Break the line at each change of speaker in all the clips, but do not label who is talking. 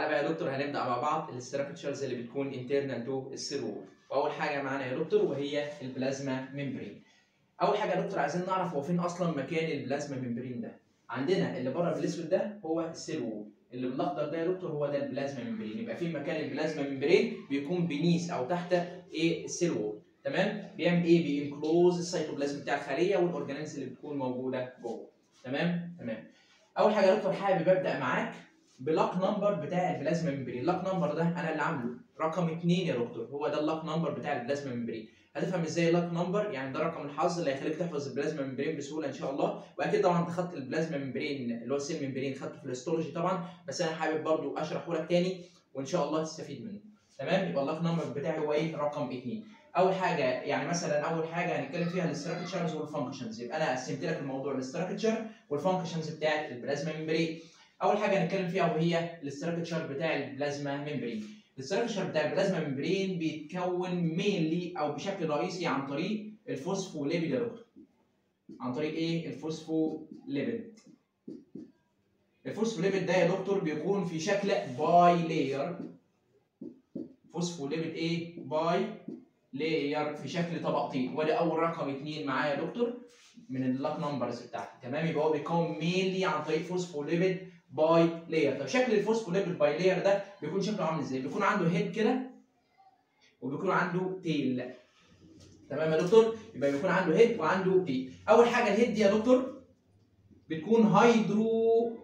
تعالى بقى يا دكتور هنبدا مع بعض الاستراكشرز اللي بتكون انترنال تو السيل وول واول حاجه معانا يا دكتور وهي البلازما ممبرين اول حاجه يا دكتور عايزين نعرف هو فين اصلا مكان البلازما ممبرين ده عندنا اللي بره بالاسود ده هو السيل وول اللي بالاخضر ده يا دكتور هو ده البلازما ممبرين يبقى فين مكان البلازما ممبرين بيكون بنيس او تحت ايه السيل وول تمام بيعمل ايه بينكلوز السيتوبلازم بتاع الخليه والاورجانيز اللي بتكون موجوده جوه تمام تمام اول حاجه يا دكتور حابب ابدا معاك بلاك نمبر بتاع البلازما ممبرين اللاك نمبر ده انا اللي عامله رقم 2 يا دكتور هو ده اللاك نمبر بتاع البلازما ممبرين هتفهم ازاي لاك نمبر يعني ده رقم الحظ اللي هيخليك تحفظ البلازما ممبرين بسهوله ان شاء الله واكيد طبعا انت خدت البلازما ممبرين اللي هو السيل ممبرين خدته في الاستولوجي طبعا بس انا حابب برضو اشرحه لك تاني وان شاء الله تستفيد منه تمام يبقى اللاك نمبر بتاعي هو ايه رقم 2 اول حاجه يعني مثلا اول حاجه هنتكلم فيها الاستراكشرز والفانكشنز يبقى انا قسمت لك الموضوع الاستراكشر والفانكشنز بتاعت البلازما ممبرين اول حاجه هنتكلم فيها وهي الاستراكشر بتاع البلازما ممبرين الاستراكشر بتاع البلازما ممبرين بيتكون مينلي او بشكل رئيسي عن طريق الفوسفوليبيد يا دكتور عن طريق ايه الفوسفوليبيد الفوسفوليبيد ده يا دكتور بيكون في شكل باي لاير فوسفوليبيد ايه باي لاير في شكل طبقتين وده اول رقم اثنين معايا يا دكتور من اللاك نمبرز بتاعتي تمام يبقى هو بيكون مينلي عن طريق فوسفوليبيد باي لاير طب شكل الفوسفوليبيد باي لاير ده بيكون شكله عامل ازاي بيكون عنده هيد كده وبيكون عنده تيل تمام يا دكتور يبقى بيكون عنده هيد وعنده تيل اول حاجه الهيد دي يا دكتور بتكون هيدرو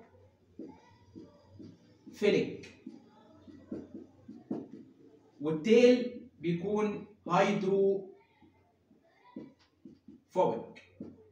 فيليك والتيل بيكون هيدرو فوبيك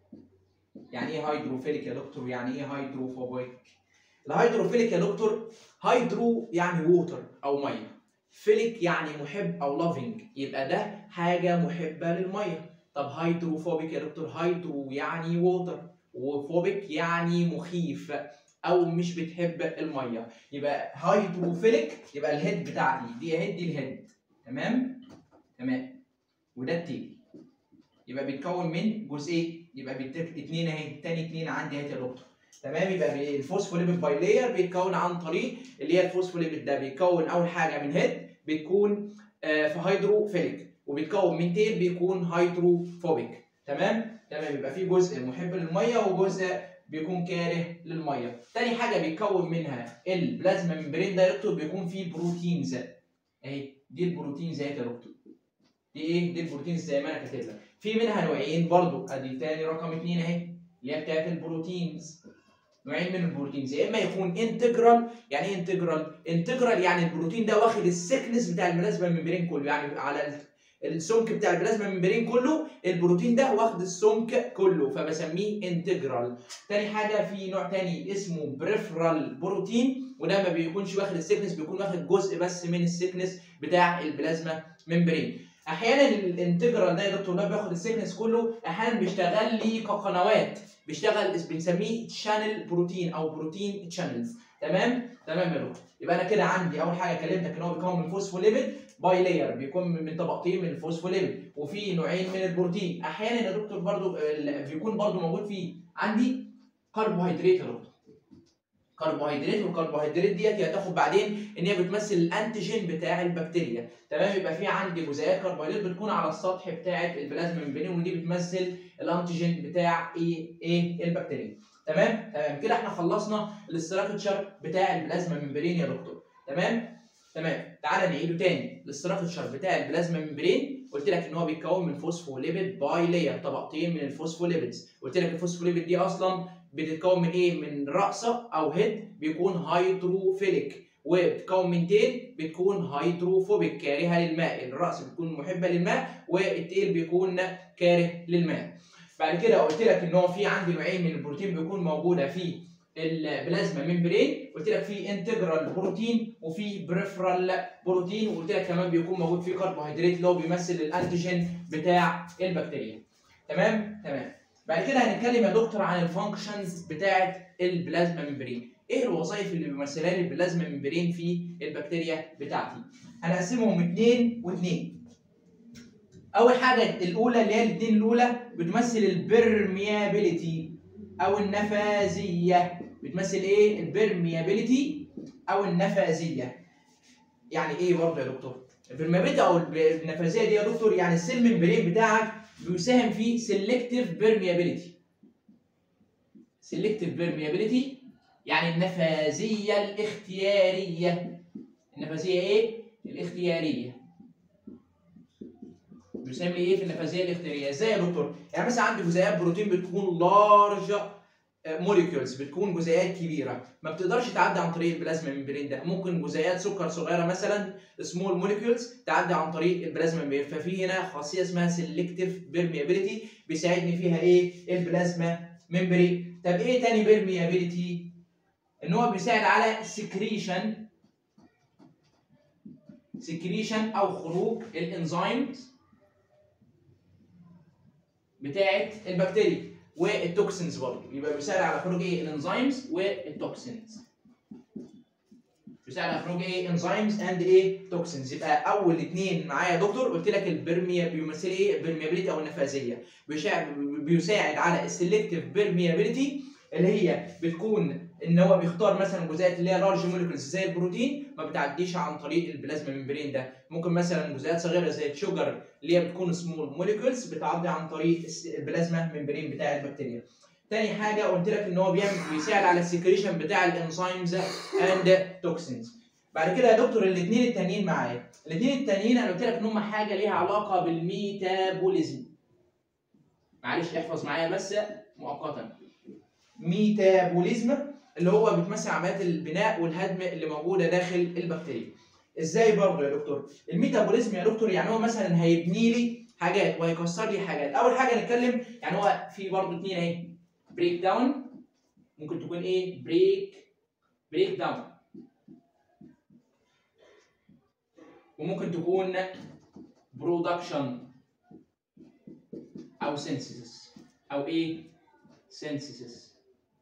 يعني ايه هيدروفيليك يا دكتور يعني ايه هيدروفوبيك الهيدروفيليك يا دكتور هيدرو يعني ووتر او ميه فيليك يعني محب او لافينج يبقى ده حاجه محبه للميه طب هيدروفوبيك يا دكتور هيدرو يعني ووتر وفوبيك يعني مخيف او مش بتحب الميه يبقى هيدروفيليك يبقى الهيد بتاعتي دي هيد دي الهيد تمام تمام وده التيل يبقى بيتكون من جزئين يبقى بيتك اتنين اهي تاني اتنين عندي اهي يا دكتور تمام يبقى الفوسفوليبيد باي لاير بيتكون عن طريق اللي هي الفوسفوليبيد ده بيتكون اول حاجه من هيد بتكون آه في هيدروفيليك وبيتكون من تيل بيكون هيدروفوبيك تمام تمام يبقى في جزء محب للميه وجزء بيكون كاره للميه تاني حاجه بيتكون منها البلازما ممبرين ده يا دكتور بيكون فيه بروتينز اهي دي البروتينز اهي يا دكتور دي ايه دي البروتينز زي ما انا كاتب لك في منها نوعين برضو ادي تاني رقم اتنين اهي اللي هي بتاعت البروتينز نوعين من البروتينز يا اما يكون انتجرال يعني ايه انتجرال انتجرال يعني البروتين ده واخد السكنس بتاع البلازما ممبرين كله يعني على السمك بتاع البلازما ممبرين كله البروتين ده واخد السمك كله فبسميه انتجرال تاني حاجه في نوع تاني اسمه بريفرال بروتين وده ما بيكونش واخد السكنس بيكون واخد جزء بس من السكنس بتاع البلازما ممبرين احيانا الانتجرال ده يا دكتور ده بياخد السيكنس كله احيانا بيشتغل لي كقنوات بيشتغل بنسميه شانل بروتين او بروتين تشانلز تمام تمام يا دكتور يبقى انا كده عندي اول حاجه كلمتك ان هو بيكون من فوسفوليبيد باي لاير بيكون من طبقتين من الفوسفوليبيد وفي نوعين من البروتين احيانا يا دكتور برضو بيكون برضو موجود فيه عندي كربوهيدرات يا دكتور كربوهيدرات والكربوهيدرات ديت هتاخد بعدين ان هي بتمثل الانتيجين بتاع البكتيريا تمام يبقى في عندي جزيئات كربوهيدرات بتكون على السطح بتاعه البلازما ممبرين ودي بتمثل الانتيجين بتاع ايه ايه البكتيريا تمام تمام كده احنا خلصنا الاستراكشر بتاع البلازما ممبرين يا دكتور تمام تمام تعالى نعيده تاني الاستراكشر بتاع البلازما ممبرين قلت لك ان هو بيتكون من فوسفوليبيد باي لاير طبقتين من الفوسفوليبيدز قلت لك الفوسفوليبيد دي اصلا بتتكون من ايه؟ من رأسة أو هيد بيكون هيدروفيليك وبتتكون من تيل بتكون هيدروفوبيك كارهة للماء، الرأس بتكون محبة للماء والتيل بيكون كاره للماء. بعد كده قلت لك ان هو في عندي نوعين من البروتين بيكون موجودة في البلازما ممبرين قلت لك في انتجرال بروتين وفي بريفرال بروتين وقلت لك كمان بيكون موجود في كربوهيدرات اللي هو بيمثل الانتيجين بتاع البكتيريا تمام تمام بعد كده هنتكلم يا دكتور عن الفانكشنز بتاعه البلازما ممبرين ايه الوظائف اللي بيمثلها لي البلازما ممبرين في البكتيريا بتاعتي هنقسمهم اثنين واثنين اول حاجه الاولى اللي هي الاثنين الاولى بتمثل البرميابيليتي او النفاذيه بتمثل ايه البرميابيليتي او النفاذيه يعني ايه برضه يا دكتور البرميابيلتي او النفاذيه دي يا دكتور يعني السيل ممبرين بتاعك بيساهم في سيلكتيف بيرميابيلتي سيلكتيف بيرميابيلتي يعني النفاذيه الاختياريه النفاذيه ايه الاختياريه بيسمي ايه في النفاذيه الاختياريه ازاي يا دكتور يعني مثلا عندي جزيئات بروتين بتكون لارج موليكيولز بتكون جزيئات كبيره ما بتقدرش تعدي عن طريق البلازما ممبرين ده ممكن جزيئات سكر صغيره مثلا سمول موليكيولز تعدي عن طريق البلازما ممبرين ففي هنا خاصيه اسمها سيلكتيف بيرميابيليتي بيساعدني فيها ايه البلازما ممبرين طب ايه تاني بيرميابيليتي ان هو بيساعد على سكريشن سكريشن او خروج الانزيمز بتاعه البكتيريا والتوكسينز برضه يبقى بيساعد على خروج ايه الانزيمز والتوكسينز بيساعد على خروج ايه انزيمز اند ايه توكسينز يبقى اول اثنين معايا يا دكتور قلت لك البرميا بيمثل ايه البرميابيليتي او النفاذيه بيساعد بيساعد على السلكتيف بيرميابيليتي اللي هي بتكون ان هو بيختار مثلا جزيئات اللي هي لارج موليكولز زي البروتين ما بتعديش عن طريق البلازما ممبرين ده ممكن مثلا جزيئات صغيره زي الشوجر اللي هي بتكون سمول موليكولز بتعدي عن طريق البلازما ممبرين بتاع البكتيريا تاني حاجه قلت لك ان هو بيعمل بيساعد على السكريشن بتاع الانزيمز اند توكسينز بعد كده يا دكتور الاثنين التانيين معايا الاثنين التانيين انا قلت لك ان هم حاجه ليها علاقه بالميتابوليزم معلش احفظ معايا بس مؤقتا ميتابوليزم اللي هو بتمثل عمليات البناء والهدم اللي موجوده داخل البكتيريا ازاي برضه يا دكتور الميتابوليزم يا دكتور يعني هو مثلا هيبني لي حاجات وهيكسر لي حاجات اول حاجه نتكلم يعني هو في برضه اثنين اهي بريك داون ممكن تكون ايه بريك بريك داون وممكن تكون برودكشن او سينثيسيس او ايه سينثيسيس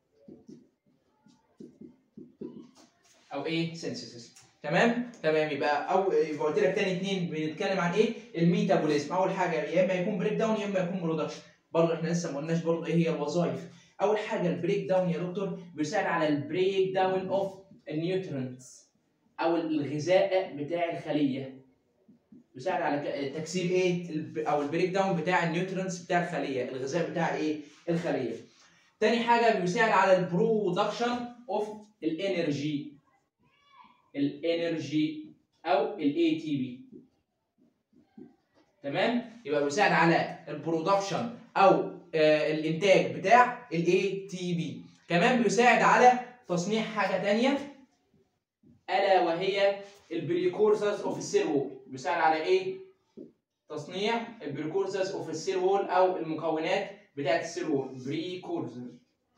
او ايه سينثيسيس تمام تمام يبقى او يبقى قلت لك تاني اتنين بنتكلم عن ايه الميتابوليزم اول حاجه يا اما يكون بريك داون يا اما يكون برودكشن برضه احنا لسه ما قلناش برضه ايه هي الوظائف اول حاجه البريك داون يا دكتور بيساعد على البريك داون اوف النيوترينتس او الغذاء بتاع الخليه بيساعد على تكسير ايه او البريك داون بتاع النيوترينتس بتاع الخليه الغذاء بتاع ايه الخليه تاني حاجه بيساعد على البرودكشن اوف الانرجي الانرجي او الاي تي بي تمام يبقى بيساعد على البرودكشن او آه الانتاج بتاع الاي تي بي كمان بيساعد على تصنيع حاجه تانية الا وهي البريكورسرز اوف السيل وول بيساعد على ايه تصنيع البريكورسرز اوف السيل وول او المكونات بتاعه السيل وول بريكورسر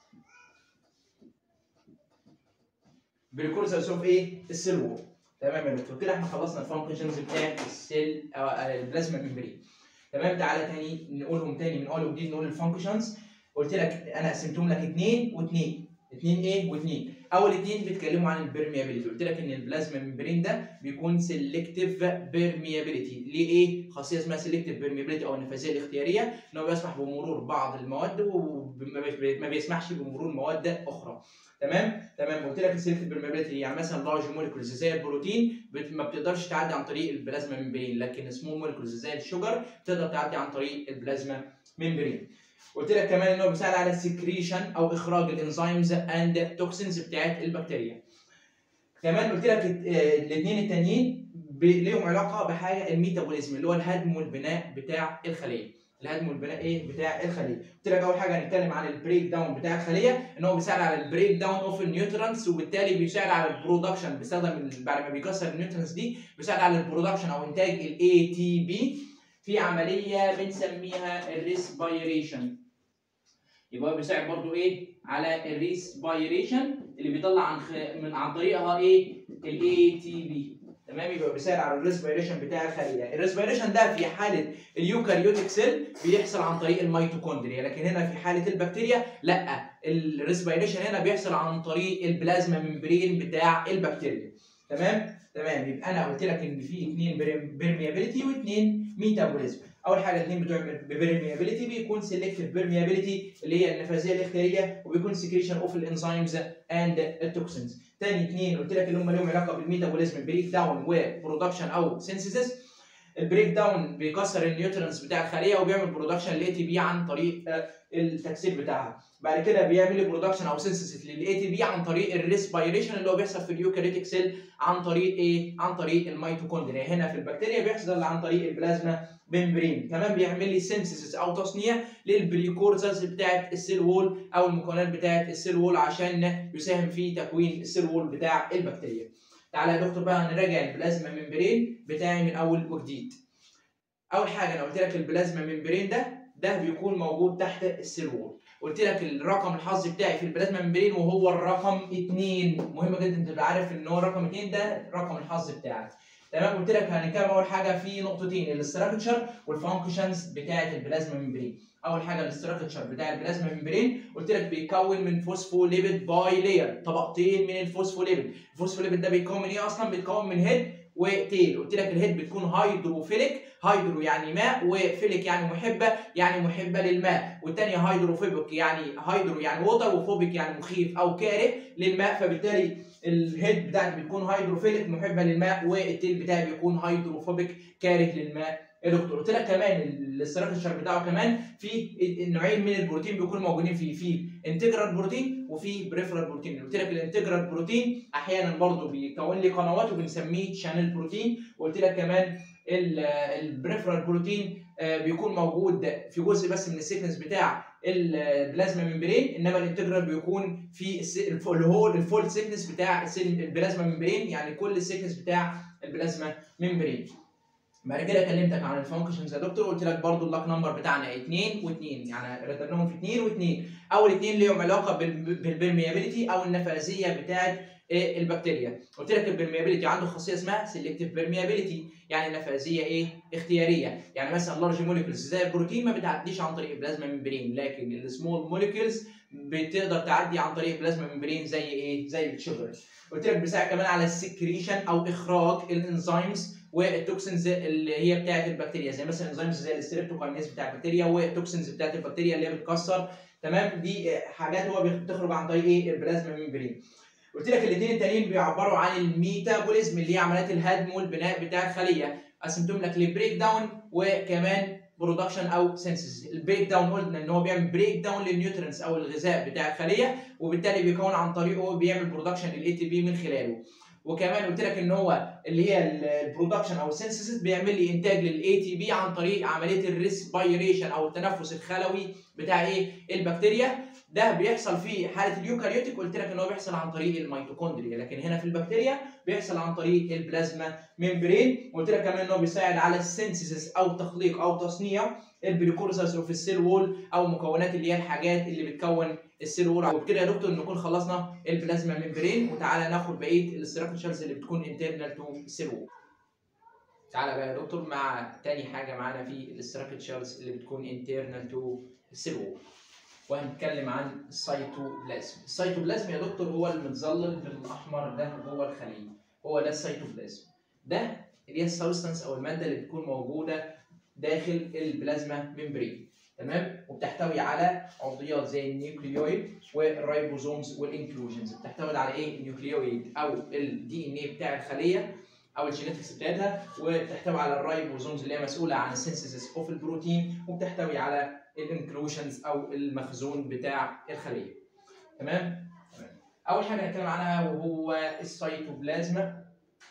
بريكورسرز اوف ايه السيل وول تمام يا دكتور كده احنا خلصنا الفانكشنز بتاعت السيل او البلازما ممبرين تمام تعالى تاني نقولهم تاني من اول وجديد نقول الفانكشنز قلت لك انا قسمتهم لك اثنين واثنين اثنين ايه واثنين اول اثنين بيتكلموا عن البرميابيليتي قلت لك ان البلازما ممبرين ده بيكون سيلكتيف بيرميابيليتي ليه ايه خاصيه اسمها سيلكتيف بيرميابيليتي او النفاذيه الاختياريه ان هو بيسمح بمرور بعض المواد وما بيسمحش بمرور مواد اخرى تمام تمام قلت لك السيلكتيف بيرميابيليتي يعني مثلا لارج موليكولز زي البروتين ما بتقدرش تعدي عن طريق البلازما ممبرين لكن سمول موليكولز زي الشوجر تقدر تعدي عن طريق البلازما ممبرين قلت لك كمان ان هو بيساعد على السكريشن او اخراج الانزيمز اند توكسينز بتاعت البكتيريا كمان قلت لك الاثنين التانيين ليهم علاقه بحاجه الميتابوليزم اللي هو الهدم والبناء بتاع الخليه الهدم والبناء ايه بتاع الخليه قلت لك اول حاجه هنتكلم عن البريك داون بتاع الخليه ان هو بيساعد على البريك داون اوف النيوترانس وبالتالي بيساعد على البرودكشن بيستخدم بعد ما بيكسر النيوترانس دي بيساعد على البرودكشن او انتاج الاي تي بي في عمليه بنسميها الريسبيريشن يبقى بيساعد برضو ايه على الريسبيريشن اللي بيطلع عن خ... من عن طريقها ايه الاي تي بي تمام يبقى بيساعد على الريسبيريشن بتاع الخليه الريسبيريشن ده في حاله اليوكاريوتيك سيل بيحصل عن طريق الميتوكوندريا لكن هنا في حاله البكتيريا لا الريسبيريشن هنا بيحصل عن طريق البلازما ممبرين بتاع البكتيريا تمام تمام يبقى انا قلت لك ان في اثنين بيرميابيليتي واثنين ميتابوليزم اول حاجه اثنين بتوع بيرميابيليتي بيكون سيلكتيف بيرميابيليتي اللي هي النفاذيه الاختياريه وبيكون سكريشن اوف الانزيمز اند التوكسينز تاني اثنين قلت لك اللي هم لهم علاقه بالميتابوليزم بريك داون وبرودكشن او سينثيسيس البريك داون بيكسر النيوترينز بتاع الخليه وبيعمل برودكشن للاي تي بي عن طريق التكسير بتاعها بعد كده بيعمل لي برودكشن او سينثيسيس للاي تي بي عن طريق الريسبيريشن اللي هو بيحصل في اليوكاريتيك سيل عن طريق ايه عن طريق الميتوكوندريا هنا في البكتيريا بيحصل عن طريق البلازما ممبرين كمان بيعمل لي سينثيسيس او تصنيع للبريكورزرز بتاعه السيل وول او المكونات بتاعه السيل وول عشان يساهم في تكوين السيل وول بتاع البكتيريا تعالى يا دكتور بقى نراجع البلازما ممبرين بتاعي من اول وجديد اول حاجه انا قلت لك البلازما ممبرين ده ده بيكون موجود تحت السيل وول قلت لك الرقم الحظي بتاعي في البلازما ممبرين وهو الرقم 2 مهم جدا تبقى عارف ان هو الرقم 2 ده رقم الحظ بتاعك تمام قلت لك هنتكلم اول حاجه في نقطتين الاستراكشر والفانكشنز بتاعه البلازما ممبرين اول حاجه الاستراكشر بتاع البلازما ممبرين قلت لك بيتكون من فوسفوليبيد باي لاير طبقتين من الفوسفوليبيد الفوسفوليبيد ده بيتكون من ايه اصلا بيتكون من هيد وتيل قلت لك الهيد بتكون هيدروفيليك هيدرو يعني ماء وفيليك يعني محبه يعني محبه للماء والثانيه هيدروفوبيك يعني هيدرو يعني ووتر وفوبيك يعني مخيف او كاره للماء فبالتالي الهيد بتاعتي بتكون هيدروفيليك محبه للماء والتيل بتاعي بيكون هيدروفوبيك كاره للماء يا دكتور قلت لك كمان الاستراكشر بتاعه كمان في نوعين من البروتين بيكونوا موجودين فيه في انتجرال بروتين وفي بريفرال بروتين قلت لك الانتجرال بروتين احيانا برضه بيكون لي قنوات وبنسميه شانل بروتين وقلت لك كمان البريفرال بروتين بيكون موجود في جزء بس من السيكنس بتاع البلازما ممبرين انما الانتجرال بيكون في اللي هو الفول سيكنس بتاع البلازما ممبرين يعني كل السيكنس بتاع البلازما ممبرين بعد كده كلمتك عن الفانكشنز يا دكتور قلت لك برضو اللاك نمبر بتاعنا 2 و2 يعني رتبناهم في 2 و2 اول اثنين ليهم علاقه بالبرميابيليتي او النفاذيه بتاعه البكتيريا قلت لك البرميابيليتي عنده خاصيه اسمها سيلكتيف برميابيليتي يعني نفاذيه ايه اختياريه يعني مثلا لارج موليكولز زي البروتين ما بتعديش عن طريق البلازما ممبرين لكن السمول موليكولز بتقدر تعدي عن طريق البلازما ممبرين زي ايه زي الشوجر قلت لك بيساعد كمان على السكريشن او اخراج الانزيمز والتوكسينز اللي هي بتاعه البكتيريا زي مثلا انزيمز زي الستريبتوكاينيز بتاع البكتيريا والتوكسينز بتاعه البكتيريا اللي هي بتكسر تمام دي حاجات هو بتخرج عن طريق ايه البلازما ممبرين قلت لك الاثنين التانيين بيعبروا عن الميتابوليزم اللي هي عمليات الهدم والبناء بتاع الخليه قسمتهم لك لبريك داون وكمان برودكشن او سينسز البريك داون قلنا ان هو بيعمل بريك داون للنيوترينز او الغذاء بتاع الخليه وبالتالي بيكون عن طريقه بيعمل برودكشن للاي تي بي من خلاله وكمان قلت لك ان هو اللي هي البرودكشن او السينسيس بيعمل لي انتاج للاي تي بي عن طريق عمليه الريسبيريشن او التنفس الخلوي بتاع ايه البكتيريا ده بيحصل في حاله اليوكاريوتيك قلت لك ان هو بيحصل عن طريق الميتوكوندريا لكن هنا في البكتيريا بيحصل عن طريق البلازما ممبرين قلت لك كمان ان هو بيساعد على السينسيس او تخليق او تصنيع البريكورسرز في السيل وول او مكونات اللي هي الحاجات اللي بتكون السيل وول وبكده يا دكتور نكون خلصنا البلازما ممبرين وتعالى ناخد بقيه الاستراكشرز اللي بتكون انترنال تو السيل وول تعالى بقى يا دكتور مع تاني حاجه معانا في الاستراكشرز اللي بتكون انترنال تو السيل وول وهنتكلم عن السيتوبلازم السيتوبلازم يا دكتور هو المتظلل بالاحمر ده جوه الخليه هو ده السيتوبلازم ده اللي هي السبستانس او الماده اللي بتكون موجوده داخل البلازما ممبرين تمام وبتحتوي على عضويات زي النيوكليويد والرايبوزومز والانكلوجنز بتحتوي على ايه النيوكليويد او الدي ان اي بتاع الخليه او الجينيتكس بتاعتها وبتحتوي على الرايبوزومز اللي هي مسؤوله عن السينثيسيس اوف البروتين وبتحتوي على الانكلوجنز او المخزون بتاع الخليه تمام تمام اول حاجه هنتكلم عنها وهو السيتوبلازما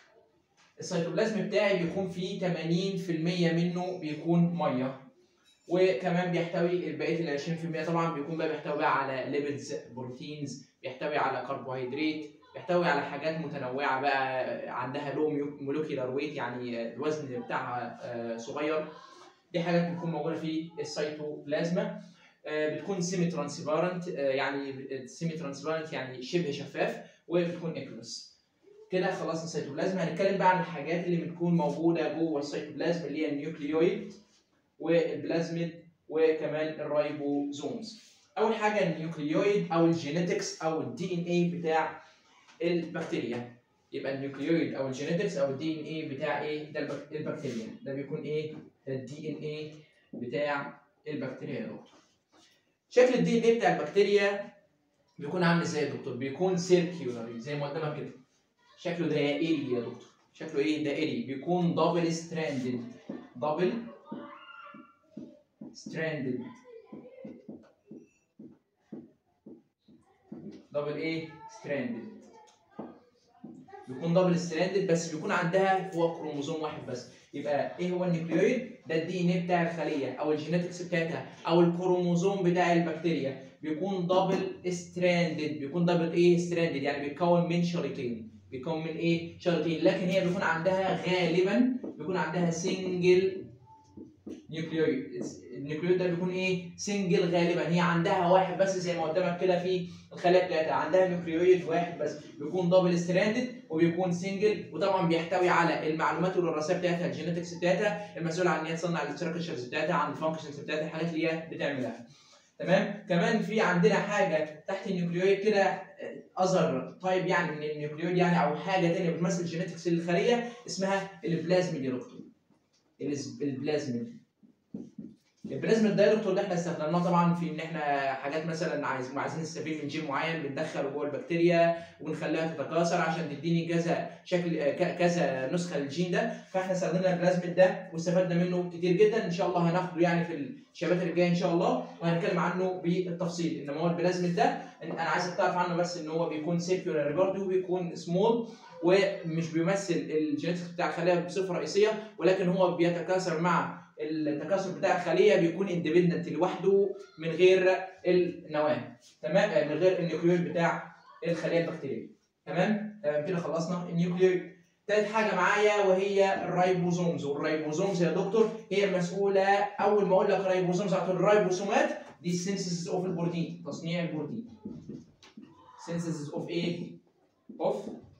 السيتوبلازم بتاعي بيكون فيه 80% منه بيكون ميه وكمان بيحتوي بقيه ال 20% طبعا بيكون بقى بيحتوي بقى على ليبيدز بروتينز بيحتوي على كربوهيدرات بيحتوي على حاجات متنوعه بقى عندها لو مولكيولار ويت يعني الوزن بتاعها صغير دي حاجات بتكون موجوده في السيتوبلازما بتكون سيمي ترانسبارنت يعني سيمي ترانسبارنت يعني شبه شفاف وبتكون اكلوس كده خلصنا السيتوبلازم هنتكلم بقى عن الحاجات اللي بتكون موجوده جوه السيتوبلازم اللي هي النيوكليويد والبلازميد وكمان الرايبوزومز اول حاجه النيوكليويد او الجينيتكس او الدي ان اي بتاع البكتيريا يبقى النيوكليويد او الجينيتكس او الدي ان ايه بتاع ايه ده البك- البكتيريا ده بيكون ايه ده الدي ان ايه بتاع البكتيريا يا دكتور شكل الدي ان ايه بتاع البكتيريا بيكون عامل ازاي يا دكتور بيكون سيركيولار زي ما قدامك كده شكله دائري يا دكتور شكله ايه دائري بيكون دبل ستراندد دبل ستراندد دبل ايه ستراندد بيكون دبل ستراندد بس بيكون عندها هو كروموزوم واحد بس يبقى ايه هو النيوكليويد ده الدي ان ايه بتاع الخليه او الجينيتكس بتاعتها او الكروموزوم بتاع البكتيريا بيكون دبل ستراندد بيكون دبل ايه ستراندد يعني بيتكون من شريطين بيكون من ايه شريطين لكن هي بيكون عندها غالبا بيكون عندها سنجل نيوكليويد النيوكليويد ده بيكون ايه سنجل غالبا هي عندها واحد بس زي ما قدامك كده في الخلايا بتاعتها عندها نيوكليويد واحد بس بيكون دبل ستراندد وبيكون سنجل وطبعا بيحتوي على المعلومات الوراثيه بتاعتها الجينيتكس بتاعتها المسؤوله عن ان هي تصنع الاستراكشرز بتاعتها عن الفانكشنز بتاعتها الحاجات اللي هي بتعملها تمام كمان في عندنا حاجه تحت النيوكليويد كده اذر تايب يعني من النيوكليويد يعني او حاجه ثانيه بتمثل جينيتكس للخليه اسمها البلازميد يا دكتور الز- البلازميد البلازميد ده يا دكتور اللي احنا استخدمناه طبعا في ان احنا حاجات مثلا عايز عايزين نستفيد من جين معين بندخله جوه البكتيريا ونخليها تتكاثر عشان تديني كذا شكل ك- كذا نسخه للجين ده فاحنا استخدمنا البلازميد ده واستفدنا منه كتير جدا ان شاء الله هناخده يعني في الشبات اللي جايه ان شاء الله وهنتكلم عنه بالتفصيل انما هو البلازميد ده انا عايزك تعرف عنه بس ان هو بيكون سيركيولار برضه وبيكون سمول ومش بيمثل الجينيتكس بتاع الخليه بصفه رئيسيه ولكن هو بيتكاثر مع التكاثر بتاع الخليه بيكون اندبندنت لوحده من غير النواه تمام آه، من غير النيوكليويد بتاع الخليه البكتيريه تمام تمام كده خلصنا النيوكليويد تالت حاجه معايا وهي الرايبوزومز والرايبوزومز يا دكتور هي المسؤوله اول ما اقول لك رايبوزومز على طول الرايبوسومات دي السينثيسيس اوف البروتين تصنيع البروتين سينثيسيس اوف ايه اوف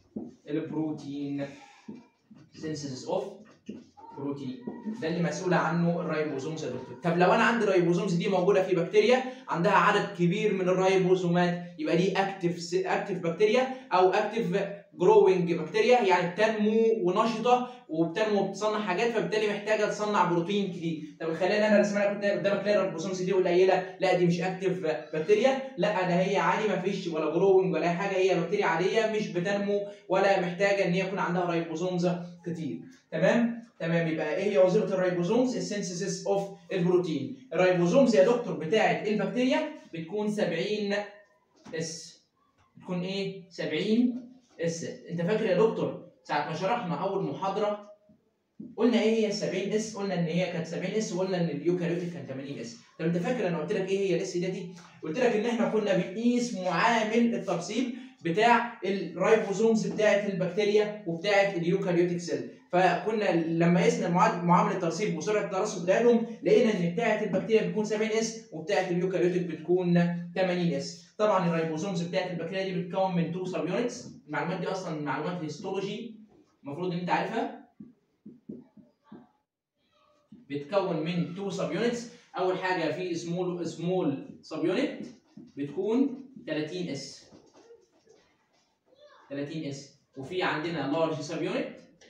البروتين سينثيسيس اوف بروتين ده اللي مسؤول عنه الرايبوزومز يا دكتور طب لو انا عندي الرايبوزومز دي موجوده في بكتيريا عندها عدد كبير من الرايبوزومات يبقى دي اكتف اكتف بكتيريا او اكتف جروينج بكتيريا يعني بتنمو ونشطه وبتنمو وبتصنع حاجات فبالتالي محتاجه تصنع بروتين كتير طب الخلايا اللي انا رسمها لك قدامك ليه الرايبوزومز دي قليله لا دي مش اكتف بكتيريا لا ده هي عادي ما فيش ولا جروينج ولا اي حاجه هي بكتيريا عاديه مش بتنمو ولا محتاجه ان هي يكون عندها رايبوزومز كتير تمام تمام يبقى ايه هي وظيفه الرايبوزومز السينثيسيس اوف البروتين الرايبوزومز يا دكتور بتاعه البكتيريا بتكون 70 اس بتكون ايه 70 اس انت فاكر يا دكتور ساعه ما شرحنا اول محاضره قلنا ايه هي ال 70 اس قلنا ان هي كانت 70 اس وقلنا ان اليوكاريوتيك كان 80 اس طب انت فاكر انا قلت لك ايه هي الاس دي قلت لك ان احنا كنا بنقيس معامل الترسيب بتاع الرايبوزومز بتاعه البكتيريا وبتاعه اليوكاريوتيك سيل فكنا لما قسنا معاد- معامله الترسيب وسرعه الترسب بتاعتهم لقينا ان بتاعه البكتيريا بتكون 70 اس وبتاعه اليوكاريوتيك بتكون 80 اس طبعا الرايبوزومز بتاعه البكتيريا دي بتتكون من 2 سب يونتس المعلومات دي اصلا معلومات هيستولوجي المفروض ان انت عارفها بتكون من 2 سب يونتس اول حاجه في سمول سمول سب يونت بتكون 30 اس 30 اس وفي عندنا لارج سب يونت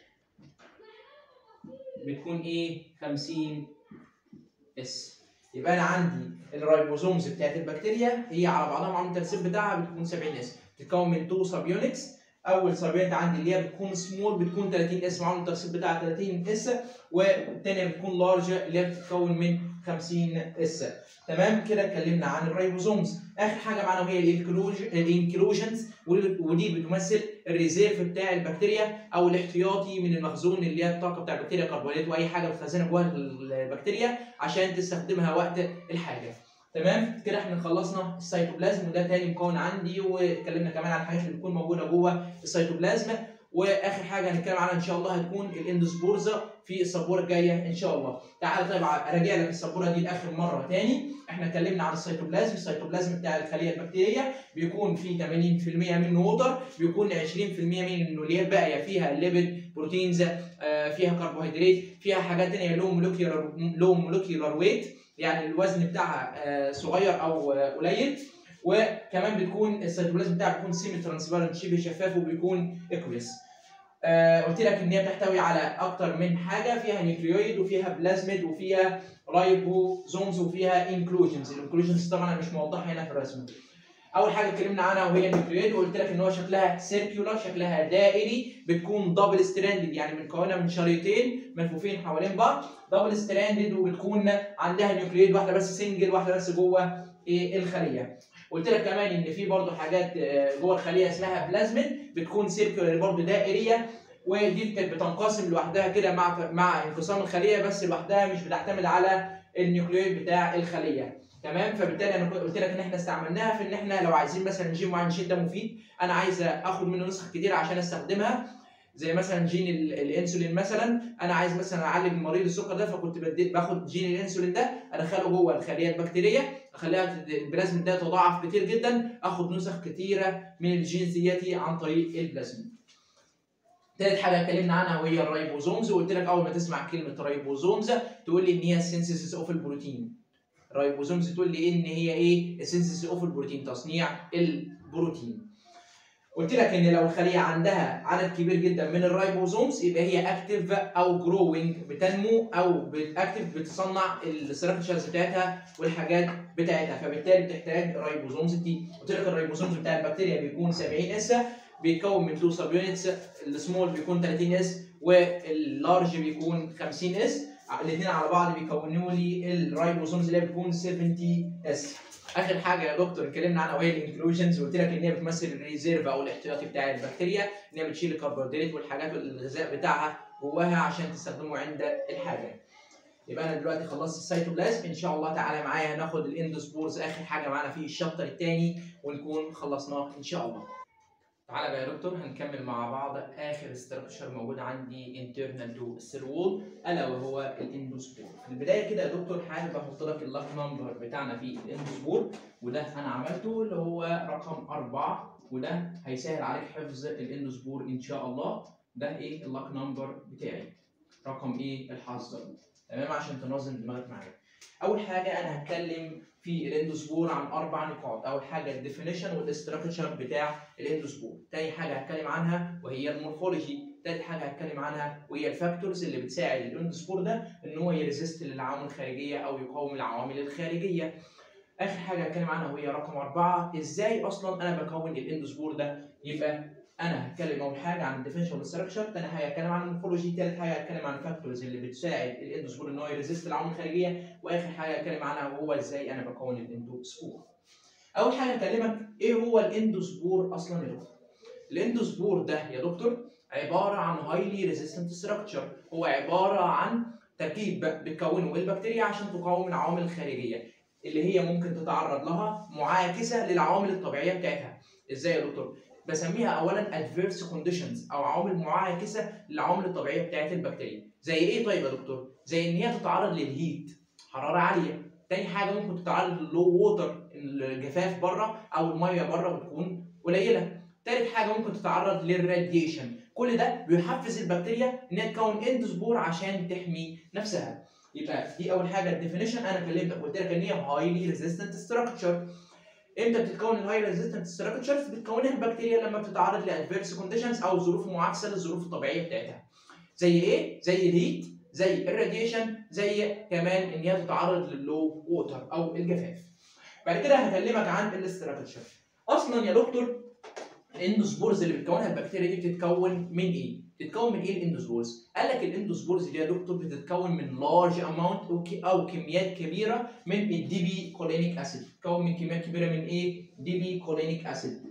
بتكون ايه 50 اس يبقى انا عندي الرايبوزومز بتاعت البكتيريا هي على بعضها معامله الترسيب بتاعها بتكون 70 اس بتتكون من 2 سب يونتس اول سب يونت عندي اللي هي بتكون سمول بتكون 30 اس معامله الترسيب بتاعها 30 اس والثانيه بتكون لارج اللي هي بتتكون من 50 اس تمام كده اتكلمنا عن الرايبوزومز اخر حاجه معانا وهي الانكلوجنز ودي بتمثل الريزيرف بتاع البكتيريا او الاحتياطي من المخزون اللي هي الطاقه بتاع البكتيريا كربونات واي حاجه بتخزنها جوه البكتيريا عشان تستخدمها وقت الحاجه تمام كده احنا خلصنا السيتوبلازم وده تاني مكون عندي واتكلمنا كمان عن الحاجات اللي بتكون موجوده جوه السيتوبلازم واخر حاجه هنتكلم عنها ان شاء الله هتكون الاندوسبورزا في السبوره الجايه ان شاء الله تعال طيب اراجع لك السبوره دي لاخر مره تاني احنا اتكلمنا عن السيتوبلازم السيتوبلازم بتاع الخليه البكتيريه بيكون فيه 80% منه ووتر بيكون 20% منه اللي هي الباقيه فيها الليبيد بروتينز آه، فيها كربوهيدرات فيها حاجات ثانيه لو مولكيولار لو مولكيولار ويت يعني الوزن بتاعها آه، صغير او آه، قليل وكمان بتكون السيتوبلازم بتاعها بيكون سيمي ترانسبيرنت شبه شفاف وبيكون اكويس آه قلت لك ان هي بتحتوي على اكتر من حاجه فيها نيوكليويد وفيها بلازميد وفيها رايبوزومز وفيها انكلوجنز الانكلوجنز طبعا انا مش موضحها هنا في الرسمه اول حاجه اتكلمنا عنها وهي النيوكليويد وقلت لك ان هو شكلها سيركيولار شكلها دائري بتكون دبل ستراندد يعني متكونه من شريطين ملفوفين حوالين بعض دبل ستراندد وبتكون عندها نيوكليويد واحده بس سنجل واحده بس جوه ايه الخليه قلت لك كمان ان في برضه حاجات جوه الخليه اسمها بلازميد بتكون سيركيولار برضه دائريه ودي بتنقسم لوحدها كده مع مع انقسام الخليه بس لوحدها مش بتعتمد على النيوكليويد بتاع الخليه تمام فبالتالي انا قلت لك ان احنا استعملناها في ان احنا لو عايزين مثلا جين معين جين ده مفيد انا عايز اخد منه نسخ كتير عشان استخدمها زي مثلا جين الانسولين مثلا انا عايز مثلا اعالج مريض السكر ده فكنت بديت باخد جين الانسولين ده ادخله جوه الخليه البكتيريه اخليها البلازميد ده يتضاعف كتير جدا اخد نسخ كتيره من الجينز ديتي عن طريق البلازميد تالت حاجه اتكلمنا عنها وهي الرايبوزومز وقلت لك اول ما تسمع كلمه رايبوزومز تقول لي ان هي السينثيسيس اوف البروتين رايبوزومز تقول لي ان هي ايه السينثيسيس اوف البروتين تصنيع البروتين قلت لك ان لو الخليه عندها عدد كبير جدا من الرايبوزومز يبقى هي اكتف او جروينج بتنمو او اكتف بتصنع الستراكشرز بتاعتها والحاجات بتاعتها فبالتالي بتحتاج رايبوزومز دي قلت لك الرايبوزومز بتاع البكتيريا بيكون 70 اس بيتكون من 2 سب يونتس السمول بيكون 30 اس واللارج بيكون 50 اس الاثنين على بعض بيكونوا لي الرايبوزومز اللي بتكون 70 اس اخر حاجه يا دكتور اتكلمنا عنها وهي الانكلوجنز قلت لك ان هي بتمثل الريزيرف او الاحتياطي بتاع البكتيريا ان هي بتشيل الكربوهيدرات والحاجات والغذاء بتاعها جواها عشان تستخدمه عند الحاجه يبقى انا دلوقتي خلصت السيتوبلازم ان شاء الله تعالى معايا هناخد الاندوسبورز اخر حاجه معانا في الشابتر الثاني ونكون خلصناه ان شاء الله تعالى بقى يا دكتور هنكمل مع بعض اخر استراكشر موجود عندي انترنال تو السيل وول الا وهو الاندوسبور في البدايه كده يا دكتور حابب احط لك اللاك نمبر بتاعنا في الاندوسبور وده انا عملته اللي هو رقم أربعة وده هيسهل عليك حفظ الاندوسبور ان شاء الله ده ايه اللاك نمبر بتاعي رقم ايه الحظ تمام عشان تنظم دماغك معايا اول حاجه انا هتكلم في الاندوسبور عن اربع نقاط اول حاجه الديفينيشن والاستراكشر بتاع الاندوسبور تاني حاجه هتكلم عنها وهي المورفولوجي تالت حاجه هتكلم عنها وهي الفاكتورز اللي بتساعد الاندوسبور ده ان هو يريزيست للعوامل الخارجيه او يقاوم العوامل الخارجيه اخر حاجه هتكلم عنها وهي رقم أربعة ازاي اصلا انا بكون الاندوسبور ده يبقى انا هتكلم اول حاجه عن الديفينيشن والستراكشر تاني حاجه هتكلم عن المورفولوجي تالت حاجه هتكلم عن الفاكتورز اللي بتساعد الاندوسبور ان هو يريزيست العوامل الخارجيه واخر حاجه هتكلم عنها وهو ازاي انا بكون الاندوسبور اول حاجه هكلمك ايه هو الاندوسبور اصلا يا دكتور الاندوسبور ده يا دكتور عباره عن هايلي ريزيستنت ستراكشر هو عباره عن تركيب بتكونه البكتيريا عشان تقاوم العوامل الخارجيه اللي هي ممكن تتعرض لها معاكسه للعوامل الطبيعيه بتاعتها ازاي يا دكتور بسميها اولا adverse conditions او عوامل معاكسه للعوامل الطبيعيه بتاعت البكتيريا زي ايه طيب يا دكتور زي ان هي تتعرض للهيت حراره عاليه تاني حاجه ممكن تتعرض للو ووتر الجفاف بره او الميه بره بتكون قليله تالت حاجه ممكن تتعرض للراديشن كل ده بيحفز البكتيريا انها تكون اندوسبور عشان تحمي نفسها يبقى دي اول حاجه الديفينيشن انا كلمتك قلت لك ان هي هايلي ريزيستنت ستراكشر امتى بتتكون الهاي ريزيستنت ستراكشرز بتكونها البكتيريا لما بتتعرض لادفيرس كونديشنز او ظروف معاكسه للظروف الطبيعيه بتاعتها زي ايه زي الهيت زي الراديشن زي كمان ان هي تتعرض لللو ووتر او الجفاف بعد كده هكلمك عن الاستراكشر اصلا يا دكتور الاندوسبورز اللي بتكونها البكتيريا دي بتتكون من ايه بتتكون من ايه الاندوسبورز قال لك الاندوسبورز دي يا دكتور بتتكون من لارج اماونت او كميات كبيره من الدي بي كولينيك اسيد بتتكون من كميات كبيره من ايه دي بي كولينيك اسيد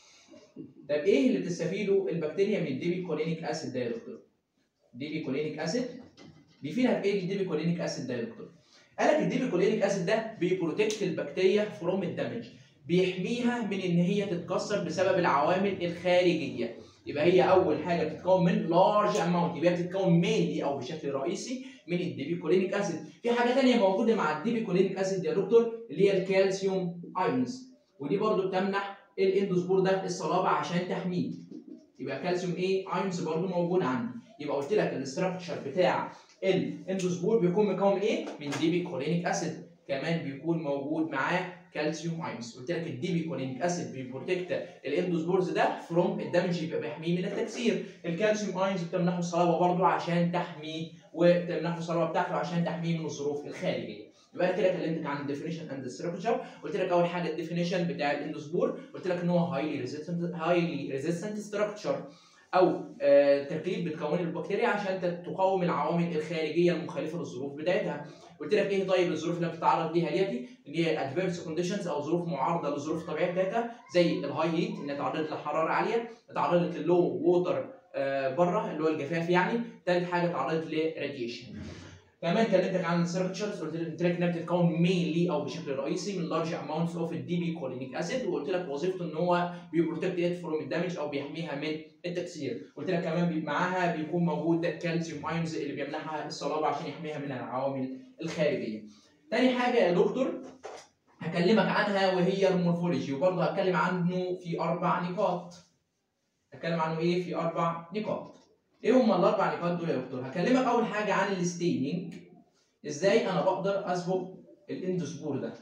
طب ايه اللي بتستفيده البكتيريا من الدي بي كولينيك اسيد ده يا دكتور دي بي كولينيك اسيد بيفيدها بايه الدي بي كولينيك اسيد ده يا دكتور قال لك الدي بي كولينيك اسيد ده بيبروتكت البكتيريا فروم الدمج بيحميها من ان هي تتكسر بسبب العوامل الخارجيه يبقى هي اول حاجه بتتكون من لارج اماونت يبقى بتتكون مينلي او بشكل رئيسي من الديبيكولينيك اسيد في حاجه ثانيه موجوده مع الديبيكولينيك اسيد يا دكتور اللي هي الكالسيوم ايونز ودي برضو بتمنح الاندوسبور ده الصلابه عشان تحميه يبقى كالسيوم ايه ايونز برضو موجود عندي يبقى قلت لك الاستراكشر بتاع الاندوسبور بيكون مكون من ايه من ديبيكولينيك اسيد كمان بيكون موجود معاه كالسيوم ايونز قلت لك الدي بيكولينيك اسيد بيبروتكت الاندوسبورز ده فروم الدمج يبقى بيحميه من التكسير الكالسيوم ايونز بتمنحه الصلابه برضه عشان تحميه وتمنحه الصلابه بتاعته عشان تحميه من الظروف الخارجيه يبقى انا كده كلمتك عن الديفينيشن اند ستراكشر قلت لك اول حاجه الديفينيشن بتاع الاندوسبور قلت لك ان هو هايلي ريزيستنت هايلي ريزيستنت ستراكشر او آه تركيب بتكون البكتيريا عشان تقاوم العوامل الخارجيه المخالفه للظروف بتاعتها قلت لك ايه طيب الظروف اللي بتتعرض ليها ديتي اللي هي ادفيرس كونديشنز او ظروف معارضه للظروف الطبيعيه بتاعتها زي الهاي هيت انها تعرضت لحراره عاليه تعرضت للو ووتر آه بره اللي هو الجفاف يعني ثالث حاجه تعرضت لراديشن كمان كلمتك عن الستراكشرز قلت لك قلت لك انها بتتكون مينلي او بشكل رئيسي من لارج اماونتس اوف الدي بي كولينيك اسيد وقلت لك وظيفته ان هو بيبروتكت ات فروم الدامج او بيحميها من التكسير قلت لك كمان بي معاها بيكون موجود كالسيوم ايونز اللي بيمنحها الصلابه عشان يحميها من العوامل الخارجيه تاني حاجه يا دكتور هكلمك عنها وهي المورفولوجي وبرضه هتكلم عنه في اربع نقاط هتكلم عنه ايه في اربع نقاط ايه هما الاربع نقاط دول يا دكتور؟ هكلمك اول حاجه عن الستيننج ازاي انا بقدر اصبغ الاندوسبور ده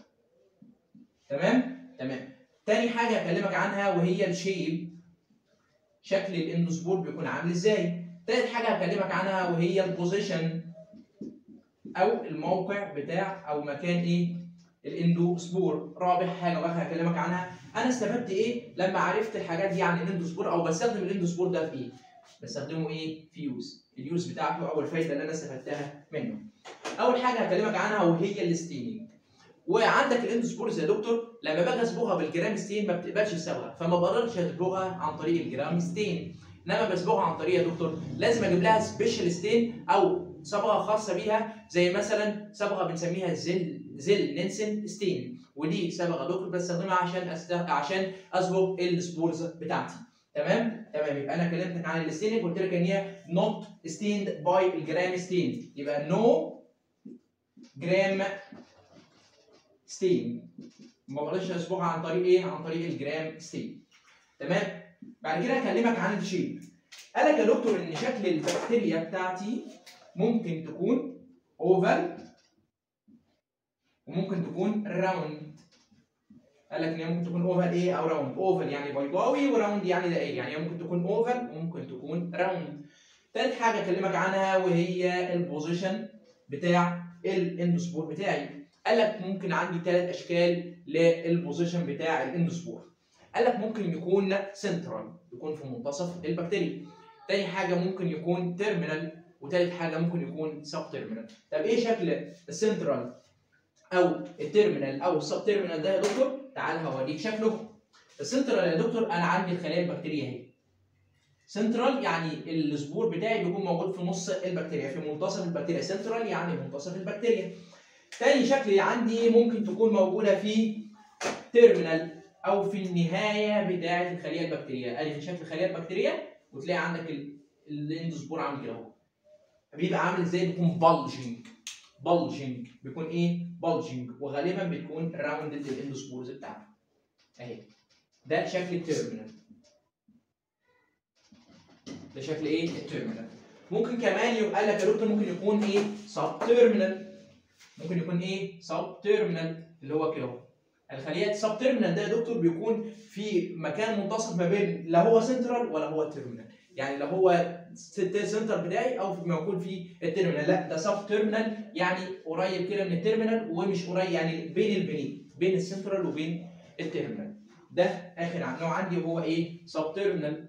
تمام؟ تمام تاني حاجه هكلمك عنها وهي الشيب شكل الاندوسبور بيكون عامل ازاي تالت حاجه هكلمك عنها وهي البوزيشن او الموقع بتاع او مكان ايه الاندوسبور رابع حاجه بقى هكلمك عنها انا استفدت ايه لما عرفت الحاجات دي عن الاندوسبور او بستخدم الاندوسبور ده في ايه بستخدمه ايه في يوز اليوز بتاعته او الفايده اللي انا استفدتها منه اول حاجه هكلمك عنها وهي الستيننج وعندك الاندوسبورز يا دكتور لما باجي اصبغها بالجرام ستين ما بتقبلش الصبغه فما بقدرش اصبغها عن طريق الجرام ستين انما بصبغها عن طريق يا دكتور لازم اجيب لها سبيشال ستين او صبغه خاصه بيها زي مثلا صبغه بنسميها زل زل نينسن ستين ودي صبغه دكتور بستخدمها عشان أست... عشان اصبغ السبورز بتاعتي تمام تمام يبقى انا كلمتك عن الستيننج قلت لك ان هي نوت ستيند باي الجرام ستين يبقى نو جرام ستين ما بقدرش اصبغها عن طريق ايه عن طريق الجرام ستين تمام بعد كده هكلمك عن الشيب قال لك يا دكتور ان شكل البكتيريا بتاعتي ممكن تكون اوفال وممكن تكون راوند قال لك ان هي ممكن تكون اوفال ايه او راوند اوفال يعني بيضاوي وراوند يعني دائري يعني هي ممكن تكون اوفال وممكن تكون راوند تالت حاجه اكلمك عنها وهي البوزيشن بتاع الاندوسبور بتاعي قال لك ممكن عندي ثلاث اشكال للبوزيشن بتاع الاندوسبور قال لك ممكن يكون سنترال يكون في منتصف البكتيريا تاني حاجه ممكن يكون تيرمينال وتالت حاجه ممكن يكون سب تيرمينال طب ايه شكل السنترال او التيرمينال او السب تيرمينال ده يا دكتور تعال هوريك شكله السنترال يا دكتور انا عندي الخلايا البكتيريه اهي سنترال يعني السبور بتاعي بيكون موجود في نص البكتيريا في منتصف البكتيريا سنترال يعني منتصف البكتيريا تاني شكل عندي ممكن تكون موجوده في تيرمينال او في النهايه بتاعه الخليه البكتيريه ادي في شكل الخليه البكتيريه وتلاقي عندك الاندوسبور عامل كده اهو بيبقى عامل ازاي بيكون بلجنج بلجنج بيكون ايه بلجنج وغالبا بتكون راوندد الاندوسبورز بتاعته اهي ده شكل التيرمينال ده شكل ايه التيرمينال ممكن كمان يبقى لك يا دكتور ممكن يكون ايه سب تيرمينال ممكن يكون ايه سب تيرمينال اللي هو كده الخليه السب تيرمينال ده يا دكتور بيكون في مكان منتصف ما بين لا هو سنترال ولا هو تيرمينال يعني لا هو السنتر بتاعي او موجود في التيرمينال لا ده سب تيرمينال يعني قريب كده من التيرمينال ومش قريب يعني بين البنين بين السنترال وبين التيرمينال ده اخر نوع عندي وهو ايه سب تيرمينال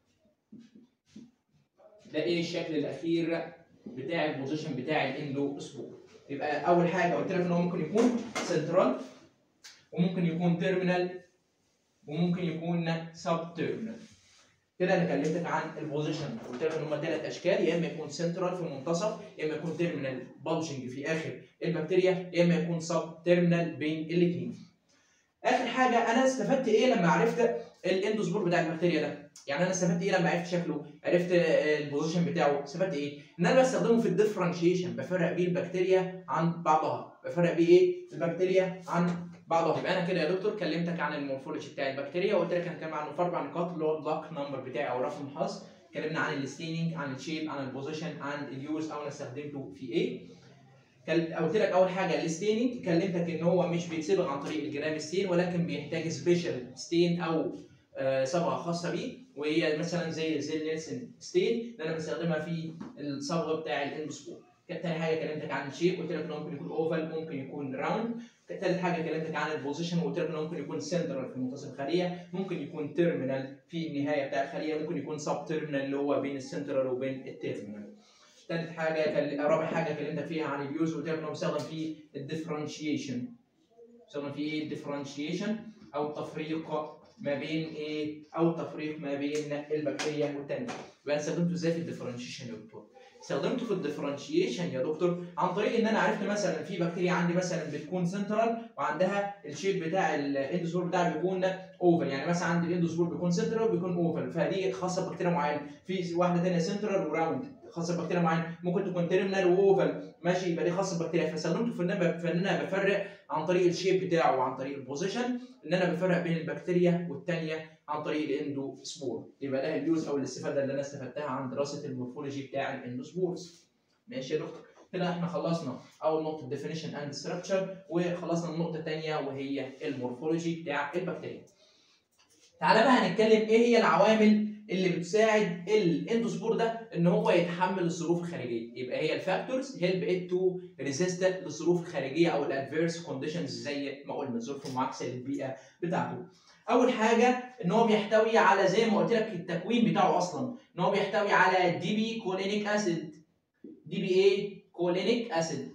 ده ايه الشكل الاخير بتاع البوزيشن بتاع الاندو سبور يبقى اول حاجه قلت لك ان هو ممكن يكون سنترال وممكن يكون تيرمينال وممكن يكون سب تيرمينال كده انا كلمتك عن البوزيشن قلت لك ان هم ثلاث اشكال يا اما يكون سنترال في منتصف يا اما يكون تيرمينال بلجنج في اخر البكتيريا يا اما يكون سب تيرمينال بين الاثنين اخر حاجه انا استفدت ايه لما عرفت الاندوسبور بتاع البكتيريا ده يعني انا استفدت ايه لما عرفت شكله عرفت البوزيشن بتاعه استفدت ايه ان انا بستخدمه في الديفرنشيشن بفرق بيه البكتيريا عن بعضها بفرق بيه ايه البكتيريا عن بعضها يبقى انا كده يا دكتور كلمتك عن المورفولوجي بتاع البكتيريا وقلت لك هنتكلم عنه في اربع نقاط اللي هو البلاك نمبر بتاعي او رقم الحظ اتكلمنا عن الستيننج عن الشيب عن البوزيشن عن اليوز او انا استخدمته في ايه كل- قلت لك اول حاجه الستيننج كلمتك ان هو مش بيتصبغ عن طريق الجرام ستين ولكن بيحتاج سبيشال ستين او آه، صبغه خاصه بيه وهي مثلا زي زي نيلسون ستين اللي انا بستخدمها في الصبغه بتاع الاندوسبور تاني حاجه كلمتك عن الشيب قلت لك انه ممكن يكون اوفال ممكن يكون راوند تالت حاجه كلمتك عن البوزيشن وقلت لك انه ممكن يكون سنترال في منتصف الخليه ممكن يكون تيرمينال في النهايه بتاع الخليه ممكن يكون سب تيرمينال اللي هو بين السنترال وبين التيرمينال تالت حاجه كل... رابع حاجه كلمتك فيها عن اليوز قلت لك انه بيستخدم في الديفرنشيشن بيستخدم في ايه الديفرنشيشن او التفريق ما بين ايه او التفريق ما بين البكتيريا والتانية يبقى انا استخدمته ازاي في الديفرنشيشن يا دكتور استخدمته في الديفرنشيشن يا دكتور عن طريق ان انا عرفت مثلا في بكتيريا عندي مثلا بتكون سنترال وعندها الشيب بتاع الاندوسبور بتاعها بيكون اوفل يعني مثلا عندي الاندوسبور بيكون سنترال وبيكون اوفل فدي خاصه ببكتيريا معينه في واحده ثانيه سنترال وراوند خاصه ببكتيريا معينه ممكن تكون تيرمينال واوفل ماشي يبقى دي خاصه ببكتيريا فاستخدمته في ان انا في ان انا بفرق عن طريق الشيب بتاعه وعن طريق البوزيشن ان انا بفرق بين البكتيريا والثانيه عن طريق الاندوسبور يبقى ده اليوز او الاستفاده اللي انا استفدتها عن دراسه المورفولوجي بتاع الاندوسبورز ماشي يا دكتور كده احنا خلصنا اول نقطه ديفينيشن اند ستراكشر وخلصنا النقطه الثانيه وهي المورفولوجي بتاع البكتيريا تعالى بقى هنتكلم ايه هي العوامل اللي بتساعد الاندوسبور ده ان هو يتحمل الظروف الخارجيه يبقى هي الفاكتورز هيلب ات تو ريزيست للظروف الخارجيه او الادفيرس كونديشنز زي ما قلنا الظروف المعاكسه للبيئه بتاعته اول حاجه ان هو بيحتوي على زي ما قلت لك التكوين بتاعه اصلا ان هو بيحتوي على دي بي كولينيك اسيد دي بي اي كولينيك اسيد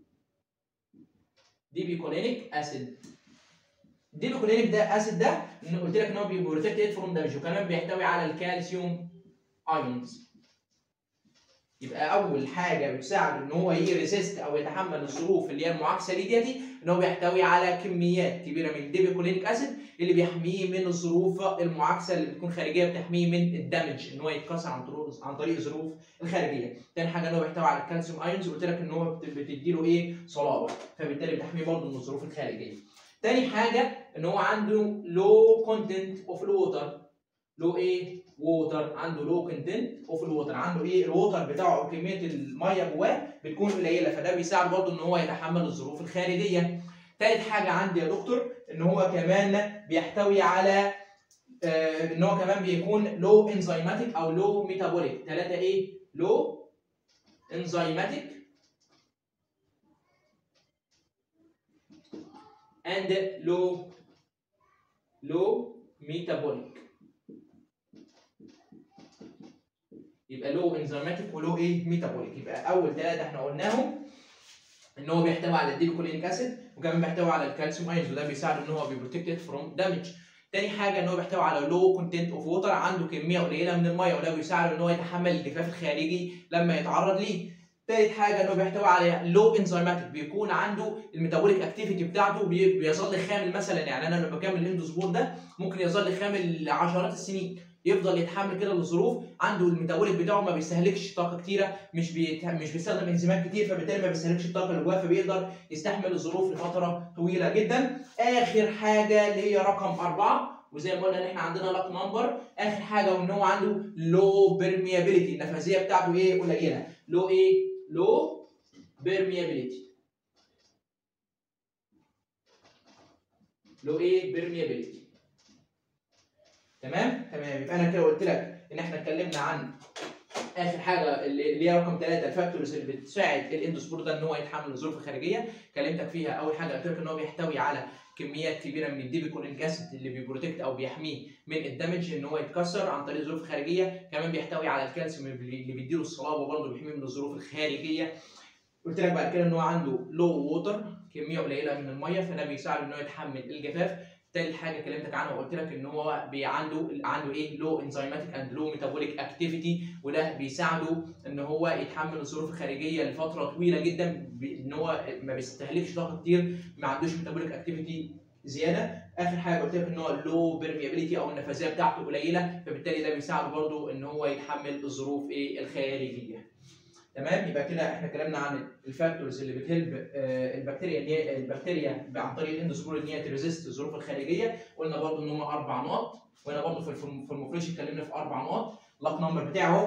دي بي كولينيك اسيد دي بي كولينيك ده اسيد ده ان قلت لك ان هو بيبروتكت فروم دامج وكمان بيحتوي على الكالسيوم ايونز يبقى اول حاجه بتساعده ان هو يريزيست او يتحمل الظروف اللي هي المعاكسه ليه ديتي ان هو بيحتوي على كميات كبيره من الديبيكولينيك اسيد اللي بيحميه من الظروف المعاكسه اللي بتكون خارجيه بتحميه من الدمج ان هو يتكسر عن طريق عن طريق الظروف الخارجيه تاني حاجه ان هو بيحتوي على الكالسيوم ايونز قلت لك ان هو بت- بتديله ايه صلابه فبالتالي بتحميه برضه من الظروف الخارجيه تاني حاجه ان هو عنده لو كونتنت اوف الووتر لو ايه ووتر عنده لو كونتنت اوف الووتر عنده ايه الووتر بتاعه او كميه الميه جواه بتكون قليله فده بيساعد برضه ان هو يتحمل الظروف الخارجيه تالت حاجه عندي يا دكتور ان هو كمان بيحتوي على آه ان هو كمان بيكون لو انزيماتيك او لو ميتابوليك ثلاثه ايه لو انزيماتيك and low low metabolic يبقى لو انزيماتيك ولو ايه ميتابوليك يبقى اول ثلاثه احنا قلناهم ان هو بيحتوي على الديبيكولينيك اسيد وكمان بيحتوي على الكالسيوم ايونز وده بيساعد ان هو بيبروتكت فروم دامج تاني حاجه ان هو بيحتوي على لو كونتنت اوف ووتر عنده كميه قليله من الميه وده بيساعد ان هو يتحمل الجفاف الخارجي لما يتعرض ليه تالت حاجه انه بيحتوي على لو انزيماتيك بيكون عنده الميتابوليك اكتيفيتي بتاعته بي- بيظل خامل مثلا يعني انا لما بكمل الاندوسبور ده ممكن يظل خامل عشرات السنين يفضل يتحمل كده للظروف عنده الميتابوليك بتاعه ما بيستهلكش طاقه كتيره مش بيت... مش بيستخدم انزيمات كتير فبالتالي ما بيستهلكش الطاقه اللي جواه فبيقدر يستحمل الظروف لفتره طويله جدا اخر حاجه اللي هي رقم اربعه وزي ما قلنا ان احنا عندنا لاك نمبر اخر حاجه وان هو عنده لو بيرميابيليتي النفاذيه بتاعته ايه قليله لو ايه لو بيرميابيليتي لو ايه بيرميابيليتي تمام تمام يبقى انا كده قلت لك ان احنا اتكلمنا عن اخر حاجه اللي اللي هي رقم ثلاثه الفاكتورز اللي بتساعد الاندوسبور ده ان هو يتحمل الظروف الخارجيه كلمتك فيها اول حاجه قلت لك ان هو بيحتوي على كميات كبيره من الديبيكولينيك اسيد اللي بيبروتكت او بيحميه من الدمج ان هو يتكسر عن طريق الظروف الخارجيه كمان بيحتوي على الكالسيوم اللي اللي بيديله الصلابه برضه بيحميه من الظروف الخارجيه قلت لك بعد كده ان هو عنده لو ووتر كميه قليله من الميه فده بيساعد ان هو يتحمل الجفاف تالت حاجه كلمتك عنها وقلت لك ان هو بي عنده عنده ايه لو انزيماتيك اند لو ميتابوليك اكتيفيتي وده بيساعده ان هو يتحمل الظروف الخارجيه لفتره طويله جدا ب- ان هو ما بيستهلكش طاقه كتير ما عندوش ميتابوليك اكتيفيتي زياده اخر حاجه قلت لك ان هو لو بيرميابيليتي او النفاذيه بتاعته قليله فبالتالي ده بيساعده برضه ان هو يتحمل الظروف ايه الخارجيه تمام يبقى كده احنا اتكلمنا عن الفاكتورز اللي بتهلب آه، البكتيريا ان هي البكتيريا عن طريق الاندوسبور ان هي تريزيست الظروف الخارجيه قلنا برضو ان هم اربع نقط وهنا برضو في الفورم- في المورفولوجي اتكلمنا في اربع نقط لاك نمبر بتاعه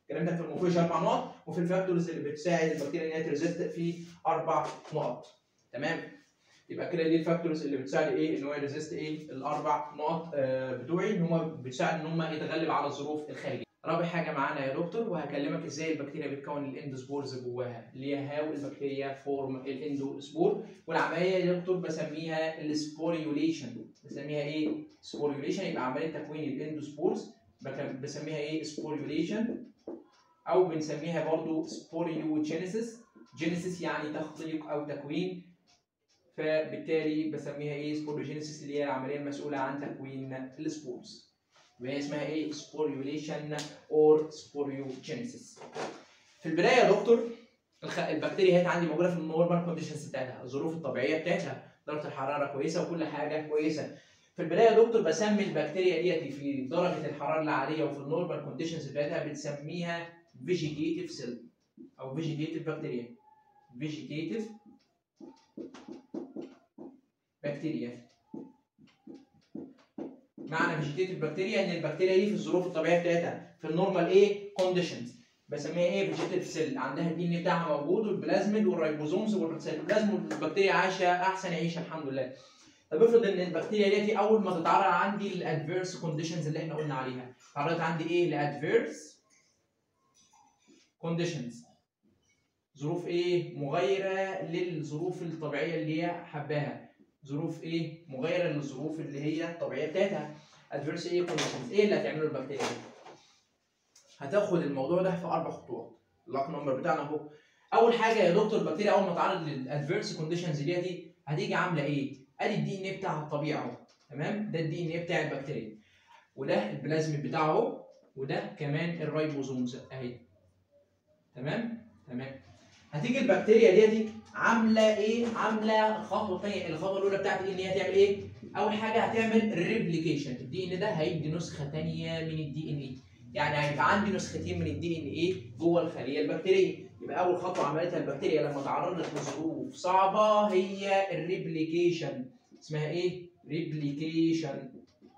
كلمتك في الموفيج اربع نقط وفي الفاكتورز اللي بتساعد البكتيريا ان هي تريزيست في اربع نقط تمام يبقى كده دي الفاكتورز اللي بتساعد ايه ان هو يريزيست ايه الاربع نقط آه بتوعي ان هم بتساعد ان هم يتغلب على الظروف الخارجيه رابع حاجه معانا يا دكتور وهكلمك ازاي البكتيريا بتكون الاندوسبورز جواها اللي هي هاو البكتيريا فورم الاندوسبور والعمليه يا دكتور بسميها السبوريوليشن بسميها ايه سبوريوليشن يبقى عمليه تكوين الاندوسبورز بسميها ايه سبوريوليشن او بنسميها برضو سبوريوجينيسيس جينيسيس يعني تخليق او تكوين فبالتالي بسميها ايه سبوريوجينيسيس اللي هي العمليه المسؤوله عن تكوين السبورز وهي اسمها ايه سبوريوليشن اور سبوريوجينيسيس في البدايه يا دكتور البكتيريا هي عندي موجوده في النورمال كونديشنز بتاعتها الظروف الطبيعيه بتاعتها درجه الحراره كويسه وكل حاجه كويسه في البدايه يا دكتور بسمي البكتيريا ديت في درجه الحراره العاليه وفي النورمال كونديشنز بتاعتها بنسميها فيجيتيف سيل او فيجيتيف بكتيريا فيجيتيف بكتيريا معنى فيجيتيف بكتيريا ان البكتيريا دي في الظروف الطبيعيه بتاعتها في النورمال ايه كونديشنز بسميها ايه فيجيتيف سيل عندها الدي ان بتاعها موجود والبلازميد والرايبوزومز والسيتوبلازم والبكتيريا عايشه احسن عيشه الحمد لله طب افرض ان البكتيريا دي اول ما تتعرض عندي للادفيرس كونديشنز اللي احنا قلنا عليها تعرضت عندي ايه لادفيرس كونديشنز ظروف ايه مغايره للظروف الطبيعيه اللي هي حباها ظروف ايه مغايره للظروف اللي هي الطبيعيه بتاعتها ادفيرس ايه كونديشنز ايه اللي هتعمله البكتيريا دي هتاخد الموضوع ده في اربع خطوات اللوك نمبر بتاعنا اهو اول حاجه يا دكتور البكتيريا اول ما تعرض للادفيرس كونديشنز دي هتيجي عامله ايه ادي الدي ان ايه بتاعها الطبيعي اهو تمام ده الدي ان ايه بتاع البكتيريا وده البلازميد بتاعه اهو وده كمان الرايبوزومز اهي تمام تمام هتيجي البكتيريا ديت عامله ايه عامله خطوه ثانيه الخطوه الاولى بتاعت ان هي تعمل ايه اول حاجه هتعمل ريبليكيشن الدي ان ده هيدي نسخه ثانيه من الدي ان ايه يعني هيبقى عندي نسختين من الدي ان ايه جوه الخليه البكتيريه يبقى اول خطوه عملتها البكتيريا لما تعرضت لظروف صعبه هي الريبليكيشن اسمها ايه ريبليكيشن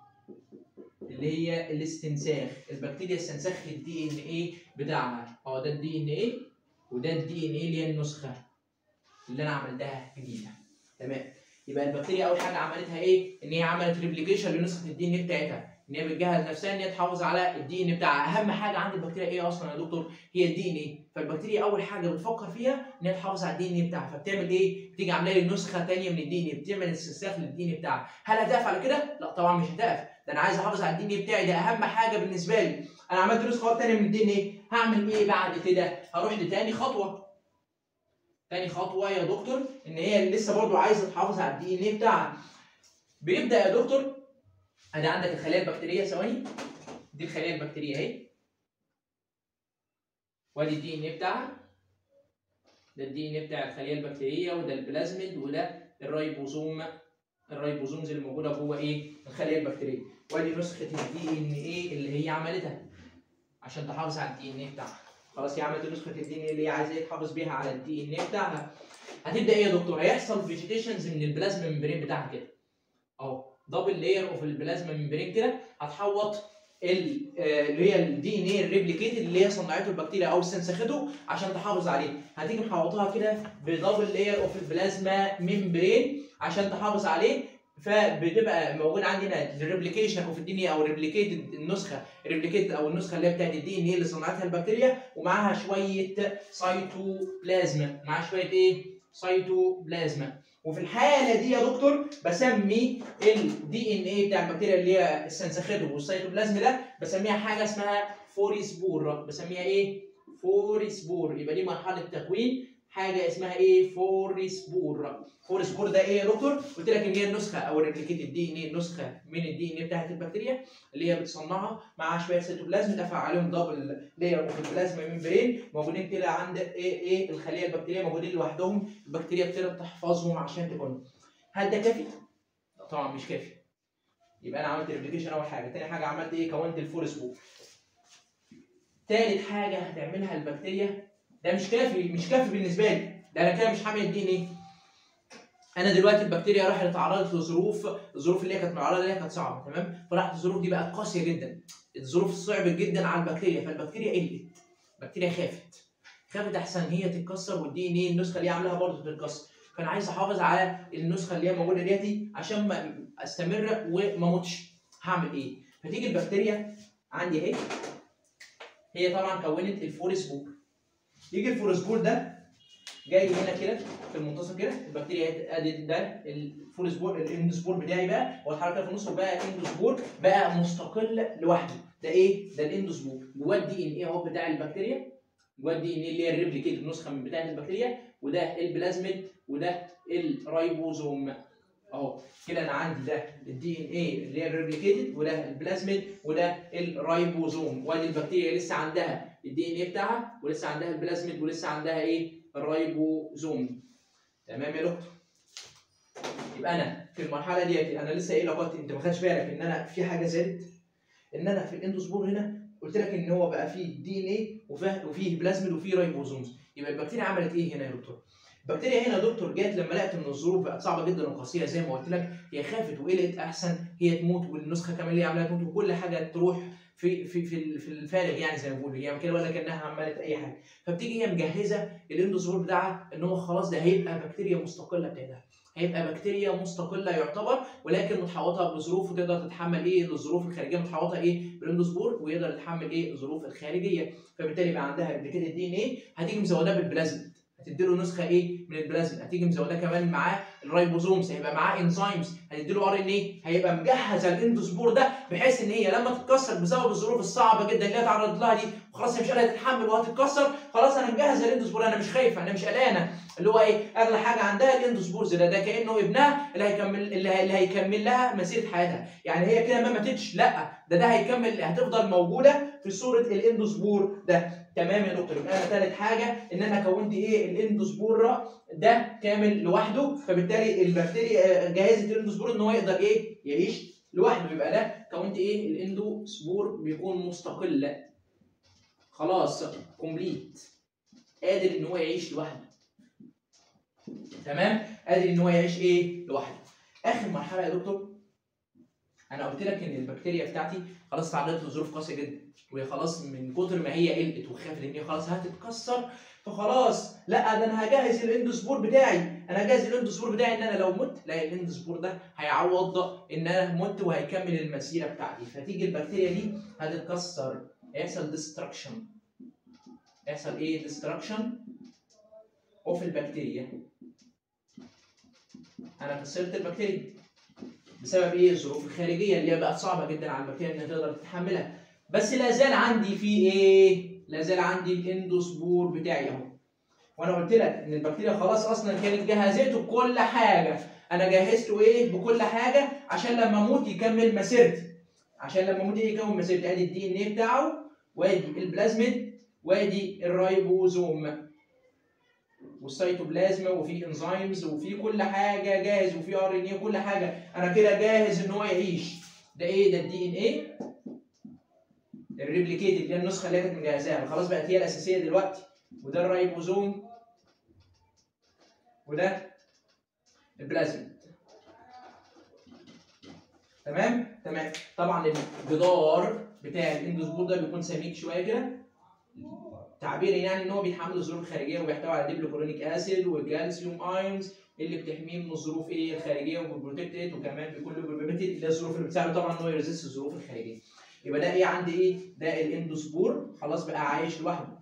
اللي هي الاستنساخ البكتيريا استنسخت الدي ان ايه بتاعها اه ده الدي ان ايه وده الدي ان ايه اللي هي النسخه اللي انا عملتها جديده تمام يبقى البكتيريا اول حاجه عملتها ايه ان هي عملت ريبليكيشن لنسخه الدي ان ايه بتاعتها ان هي بتجهز نفسها ان هي تحافظ على الدي ان بتاعها اهم حاجه عند البكتيريا ايه اصلا يا دكتور هي الدي ان ايه فالبكتيريا اول حاجه بتفكر فيها ان هي تحافظ على الدي ان بتاعها فبتعمل ايه بتيجي عامله لي نسخه ثانيه من الدي ان بتعمل استنساخ للدي ان بتاعها هل هتقف على كده لا طبعا مش هتقف ده انا عايز احافظ على الدي ان بتاعي ده اهم حاجه بالنسبه لي انا عملت نسخه ثانيه من الدي ان هعمل ايه بعد كده هروح لتاني خطوه تاني خطوه يا دكتور ان هي لسه برضو عايزه تحافظ على الدي ان بتاعها بيبدا يا دكتور ادي عندك الخلايا البكتيريه ثواني دي الخلايا البكتيريه اهي وادي الدي ان بتاعها ده الدي ان بتاع الخليه البكتيريه وده البلازميد وده الرايبوزوم الرايبوزومز اللي موجوده جوه ايه الخليه البكتيريه وادي نسخه الدي ان ايه اللي هي عملتها عشان تحافظ على الدي ان بتاعها خلاص هي عملت نسخه الدي ان اللي هي عايزه تحافظ بيها على الدي ان بتاعها هتبدا ايه يا دكتور هيحصل فيجيتيشنز من البلازما ممبرين بتاعها كده اهو دبل لاير اوف البلازما ممبرين كده هتحوط اللي هي الدي ان ايه الريبليكيتد اللي هي صنعته البكتيريا او استنسخته عشان تحافظ عليه هتيجي محوطاها كده بدبل لاير اوف البلازما ممبرين عشان تحافظ عليه فبتبقى موجود عندنا الريبليكيشن اوف الدي ان ايه او ريبليكيتد النسخه ريبليكيتد او النسخه اللي هي بتاعت الدي ان ايه اللي صنعتها البكتيريا ومعاها شويه سايتوبلازما معاها شويه ايه سايتوبلازما وفي الحاله دي يا دكتور بسمي الدي ان ايه بتاع البكتيريا اللي هي استنسخته والسيتوبلازم ده بسميها حاجه اسمها فوريسبور بسميها ايه فوريسبور يبقى دي مرحله تكوين حاجه اسمها ايه فوريسبور فوريسبور ده ايه يا دكتور قلت لك ان هي النسخه او الريبليكيت الدي ان ايه نسخه من الدي ان ايه بتاعت البكتيريا اللي هي بتصنعها مع شويه سيتوبلازم دفع عليهم دبل لاير اوف البلازما ممبرين موجودين كده عند ايه ايه الخليه البكتيريه موجودين لوحدهم البكتيريا بتقدر تحفظهم عشان تكون هل ده كافي؟ لا طبعا مش كافي يبقى انا عملت ريبليكيشن اول حاجه تاني حاجه عملت ايه كونت الفورسبور تالت حاجه هتعملها البكتيريا ده مش كافي مش كافي بالنسبه لي ده انا كده مش هعمل الدي ان ايه انا دلوقتي البكتيريا راحت اتعرضت لظروف الظروف اللي هي كانت معرضه ليها كانت صعبه تمام فراحت الظروف دي بقت قاسيه جدا الظروف صعبت جدا على البكتيريا فالبكتيريا قلت البكتيريا خافت خافت احسن هي تتكسر والدي ان ايه النسخه اللي هي عاملاها برضه تتكسر فانا عايز احافظ على النسخه اللي هي موجوده ديتي عشان ما استمر وما اموتش هعمل ايه؟ فتيجي البكتيريا عندي اهي هي طبعا كونت الفورسبور يجي الفورسبور ده جاي هنا كده في المنتصف كده البكتيريا ادي ده الفورسبور الاندوسبور بتاعي بقى هو اتحرك في النص وبقى اندوسبور بقى مستقل لوحده ده ايه؟ ده الاندوسبور جواه الدي ان ايه اهو بتاع البكتيريا جواه الدي ان ايه اللي هي الريبليكيت النسخه من بتاعه البكتيريا وده البلازميد وده الرايبوزوم اهو كده انا عندي ده الدي ان ايه اللي هي الريبليكيتد وده البلازميد وده الرايبوزوم وادي البكتيريا لسه عندها الدي ان ايه بتاعها ولسه عندها البلازميد ولسه عندها ايه الرايبوزوم تمام يا دكتور يبقى انا في المرحله ديت انا لسه قايل لك انت ما خدتش بالك ان انا في حاجه زادت ان انا في الاندوسبور هنا قلت لك ان هو بقى فيه دي ان ايه وفيه بلازميد وفيه رايبوزومز يبقى البكتيريا عملت ايه هنا يا دكتور؟ البكتيريا هنا يا دكتور جت لما لقت ان الظروف بقت صعبه جدا وقاسيه زي ما قلت لك هي خافت وقلقت احسن هي تموت والنسخه كمان اللي هي عماله تموت وكل حاجه تروح في في في في الفارغ يعني زي ما بيقولوا هي كده ولا كانها عملت اي حاجه فبتيجي هي مجهزه الاندوسبور بتاعها ان هو خلاص ده هيبقى بكتيريا مستقله بتاعتها هيبقى بكتيريا مستقله يعتبر ولكن متحوطه بظروف وتقدر تتحمل ايه الظروف الخارجيه متحوطه ايه بالاندوسبور ويقدر يتحمل ايه الظروف الخارجيه فبالتالي بقى عندها ريبليكيت الدي ان ايه هتيجي مزوداه بالبلازميد هتديله نسخه ايه من البلازميد هتيجي مزوداه كمان معاه الرايبوزومز هيبقى معاه انزيمز هتديله ار ان ايه هيبقى مجهز الاندوسبور ده بحيث ان هي لما تتكسر بسبب الظروف الصعبه جدا اللي هي اتعرضت لها دي وخلاص هي مش قادره تتحمل وهتتكسر خلاص انا مجهز الاندوسبور انا مش خايفه انا مش قلقانه اللي هو ايه اغلى حاجه عندها الاندوسبورز ده ده كانه ابنها اللي هيكمل اللي هيكمل لها مسيره حياتها يعني هي كده ما ماتتش لا ده ده هيكمل هتفضل موجوده في صوره الاندوسبور ده تمام يا دكتور يبقى انا ثالث حاجه ان انا كونت ايه الاندوسبور ده كامل لوحده فبالتالي البكتيريا جهزت الاندوسبور ان هو يقدر ايه يعيش لوحده يبقى ده كونت ايه الاندوسبور بيكون مستقل خلاص كومبليت قادر ان هو يعيش لوحده تمام قادر ان هو يعيش ايه لوحده اخر مرحله يا دكتور انا قلت لك ان البكتيريا بتاعتي خلاص تعرضت لظروف قاسيه جدا وهي خلاص من كتر ما هي قلقت وخافت ان هي خلاص هتتكسر فخلاص لا ده انا هجهز الاندوسبور بتاعي انا هجهز الاندوسبور بتاعي ان انا لو مت لا الاندوسبور ده هيعوض ان انا مت وهيكمل المسيره بتاعتي فتيجي البكتيريا دي هتتكسر هيحصل ديستراكشن يحصل ايه ديستراكشن اوف البكتيريا انا كسرت البكتيريا بسبب ايه الظروف الخارجيه اللي هي بقت صعبه جدا على البكتيريا انها تقدر تتحملها بس لا زال عندي في ايه لا زال عندي الاندوسبور بتاعي اهو وانا قلت لك ان البكتيريا خلاص اصلا كانت جهزته بكل حاجه انا جهزته ايه بكل حاجه عشان لما اموت يكمل مسيرتي عشان لما اموت يكمل مسيرتي ادي الدي ان ايه بتاعه وادي البلازميد وادي الرايبوزوم والسيتوبلازم وفي انزيمز وفي كل حاجه جاهز وفي ار ان اي وكل حاجه انا كده جاهز ان هو يعيش ده ايه ده الدي ان ايه الريبليكيت اللي هي النسخه اللي كانت مجهزاها خلاص بقت هي الاساسيه دلوقتي وده الرايبوزوم وده البلازميد تمام تمام طبعا الجدار بتاع الاندوسبور ده بيكون سميك شويه كده تعبيرا يعني ان هو بيتحمل الظروف الخارجيه وبيحتوي على ديبلوكورونيك اسيد والكالسيوم ايونز اللي بتحميه من الظروف ايه الخارجيه وبروتكتد وكمان بيكون له بروبابيلتي اللي هي الظروف اللي بتساعده طبعا ان هو يريزست الظروف الخارجيه يبقى ده ايه عندي ايه ده الاندوسبور خلاص بقى عايش لوحده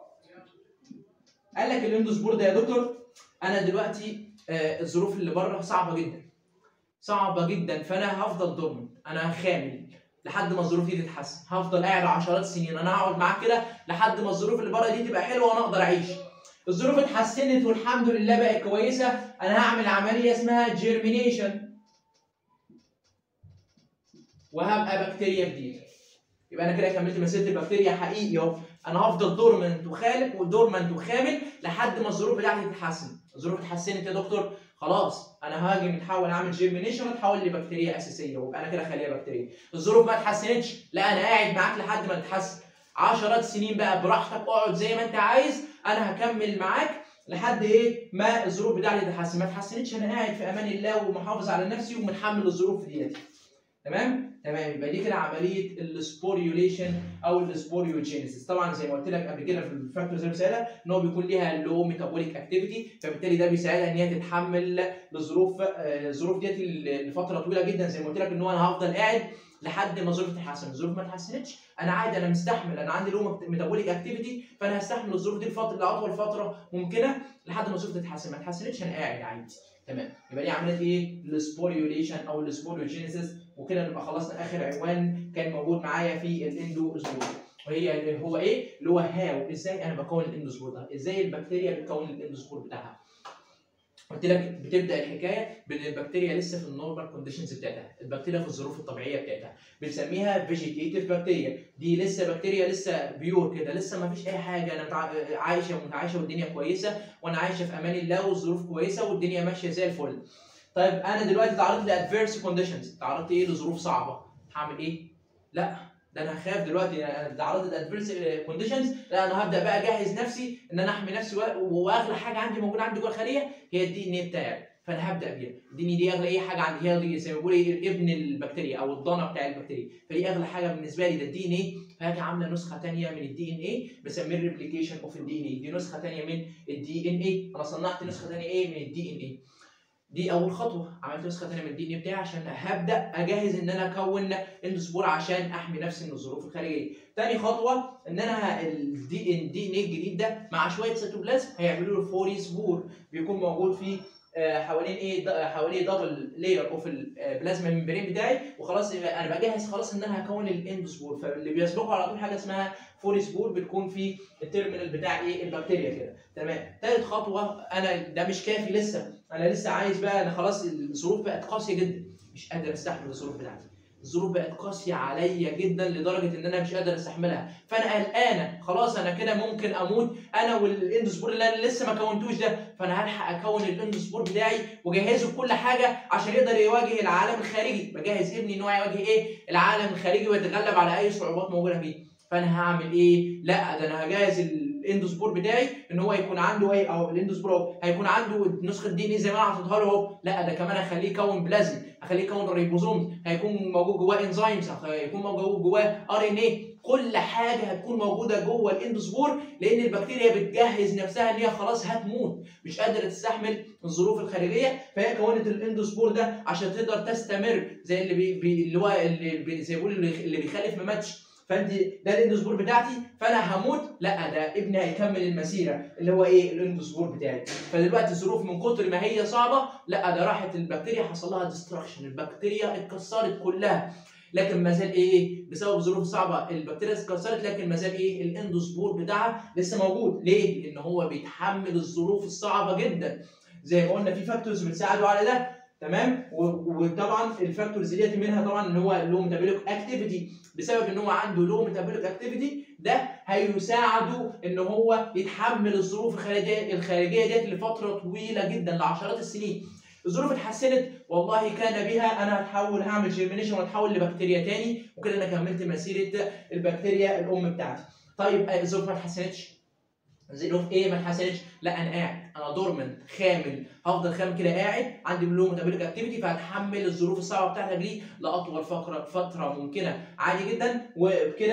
قال لك الاندوسبور ده يا دكتور انا دلوقتي آه الظروف اللي بره صعبه جدا صعبه جدا فانا هفضل ضمن انا خامل لحد ما الظروف دي تتحسن هفضل قاعد عشرات السنين انا هقعد معاك كده لحد ما الظروف اللي بره دي تبقى حلوه وانا اقدر اعيش الظروف اتحسنت والحمد لله بقت كويسه انا هعمل عمليه اسمها جيرمينيشن وهبقى بكتيريا جديده يبقى انا كده كملت مسيره البكتيريا حقيقي اهو انا هفضل دورمنت وخالق ودورمنت وخامل لحد ما الظروف بتاعتي تتحسن الظروف اتحسنت يا دكتور خلاص انا هاجي متحول اعمل جيرمينيشن واتحول لبكتيريا اساسيه وابقى انا كده خليه بكتيريا الظروف ما اتحسنتش لا انا قاعد معاك لحد ما تتحسن عشرات سنين بقى براحتك اقعد زي ما انت عايز انا هكمل معاك لحد ايه ما الظروف بتاعتي تتحسن ما اتحسنتش انا قاعد في امان الله ومحافظ على نفسي ومتحمل الظروف ديت تمام تمام يبقى دي كده عمليه السبوريوليشن او السبوريوجينيسيس طبعا زي ما قلت لك قبل كده في الفاكتورز اللي بسالها ان هو بيكون ليها لو ميتابوليك اكتيفيتي فبالتالي ده بيساعدها ان هي تتحمل الظروف الظروف ديت لفتره طويله جدا زي ما قلت لك ان هو انا هفضل قاعد لحد ما الظروف تتحسن الظروف ما اتحسنتش انا عادي انا مستحمل انا عندي لو ميتابوليك اكتيفيتي فانا هستحمل الظروف دي لفتره لاطول فتره ممكنه لحد ما الظروف تتحسن ما اتحسنتش انا قاعد عادي تمام يبقى دي عمليه ايه السبوريوليشن او السبوريوجينيسيس وكده نبقى خلصنا اخر عنوان كان موجود معايا في الاندوسبور وهي هو ايه اللي هو هاو ازاي انا بكون الاندوسبور ده ازاي البكتيريا بتكون الاندوسبور بتاعها قلت لك بتبدا الحكايه بان البكتيريا لسه في النورمال كونديشنز بتاعتها البكتيريا في الظروف الطبيعيه بتاعتها بنسميها فيجيتيف بكتيريا دي لسه بكتيريا لسه بيور كده لسه ما فيش اي حاجه انا عايشه ومتعايشه والدنيا كويسه وانا عايشه في امان الله والظروف كويسه والدنيا ماشيه زي الفل طيب انا دلوقتي تعرضت لادفيرس كونديشنز تعرضت ايه لظروف صعبه هعمل ايه لا ده انا هخاف دلوقتي انا تعرضت لادفيرس كونديشنز لا انا هبدا بقى اجهز نفسي ان انا احمي نفسي واغلى حاجه عندي موجوده عندي جوه الخليه هي الدي ان اي بتاعي فانا هبدا بيها الدي ان دي اغلى اي حاجه عندي هي دي زي ما بيقولوا ايه ابن البكتيريا او الضانه بتاع البكتيريا فدي اغلى حاجه بالنسبه لي ده الدي ان اي فهاجي عامله نسخه ثانيه من الدي ان اي بسميه الريبليكيشن اوف الدي ان اي دي نسخه ثانيه من الدي ان اي انا صنعت نسخه ثانيه ايه من الدي ان اي دي اول خطوه عملت نسخه ثانيه من الدي ان بتاعي عشان هبدا اجهز ان انا اكون اندوسبور عشان احمي نفسي من الظروف الخارجيه تاني خطوه ان انا الدي ان دي ان الجديد ده مع شويه سيتوبلازم هيعملوا له فوري سبور بيكون موجود فيه حوالين ايه حوالين دبل لاير اوف البلازما ممبرين بتاعي وخلاص انا بجهز خلاص ان انا هكون الاندوسبور فاللي بيسبقه على طول حاجه اسمها فوري سبور بتكون في التيرمينال بتاع ايه البكتيريا كده تمام ثالث خطوه انا ده مش كافي لسه انا لسه عايز بقى انا خلاص الظروف بقت قاسيه جدا مش قادر استحمل الظروف بتاعتي الظروف بقت قاسيه عليا جدا لدرجه ان انا مش قادر استحملها فانا قلقانه خلاص انا كده ممكن اموت انا والاندوسبور اللي انا لسه ما كونتوش ده فانا هلحق اكون الاندوسبور بتاعي واجهزه بكل حاجه عشان يقدر يواجه العالم الخارجي بجهز ابني ان هو يواجه ايه العالم الخارجي ويتغلب على اي صعوبات موجوده فيه فانا هعمل ايه لا ده انا هجهز الاندوسبور بتاعي ان هو يكون عنده ايه او الاندوسبور اهو هيكون عنده نسخه دي ان زي ما انا حاططها له اهو لا ده كمان هخليه يكون بلازم هخليه يكون ريبوزوم هيكون موجود جواه انزيمز هيكون موجود جواه ار ان ايه كل حاجه هتكون موجوده جوه الاندوسبور لان البكتيريا بتجهز نفسها ان هي خلاص هتموت مش قادره تستحمل الظروف الخارجيه فهي كونت الاندوسبور ده عشان تقدر تستمر زي اللي بي بي اللي هو اللي بي زي بيقولوا اللي بيخلف ما ماتش فانت ده الاندوسبور بتاعتي فانا هموت لا ده ابني هيكمل المسيره اللي هو ايه الاندوسبور بتاعي فدلوقتي الظروف من كتر ما هي صعبه لا ده راحت البكتيريا حصل لها ديستراكشن البكتيريا اتكسرت كلها لكن ما زال ايه بسبب ظروف صعبه البكتيريا اتكسرت لكن ما زال ايه الاندوسبور بتاعها لسه موجود ليه؟ لان هو بيتحمل الظروف الصعبه جدا زي ما قلنا في فاكتورز بتساعده على ده تمام وطبعا الفاكتورز ديت منها طبعا ان هو لو ميتابوليك اكتيفيتي بسبب ان هو عنده لو ميتابوليك اكتيفيتي ده هيساعده ان هو يتحمل الظروف الخارجيه الخارجيه ديت لفتره طويله جدا لعشرات السنين الظروف اتحسنت والله كان بها انا هتحول هعمل جيرمينيشن واتحول لبكتيريا تاني وكده انا كملت مسيره البكتيريا الام بتاعتي طيب الظروف ما اتحسنتش ظروف ايه ما اتحسنتش لا انا قاعد انا دورمنت خامل هفضل خامل كده قاعد عندي بلو ميتابوليك اكتيفيتي فهتحمل الظروف الصعبه بتاعتك دي لاطول فتره فتره ممكنه عادي جدا وبكده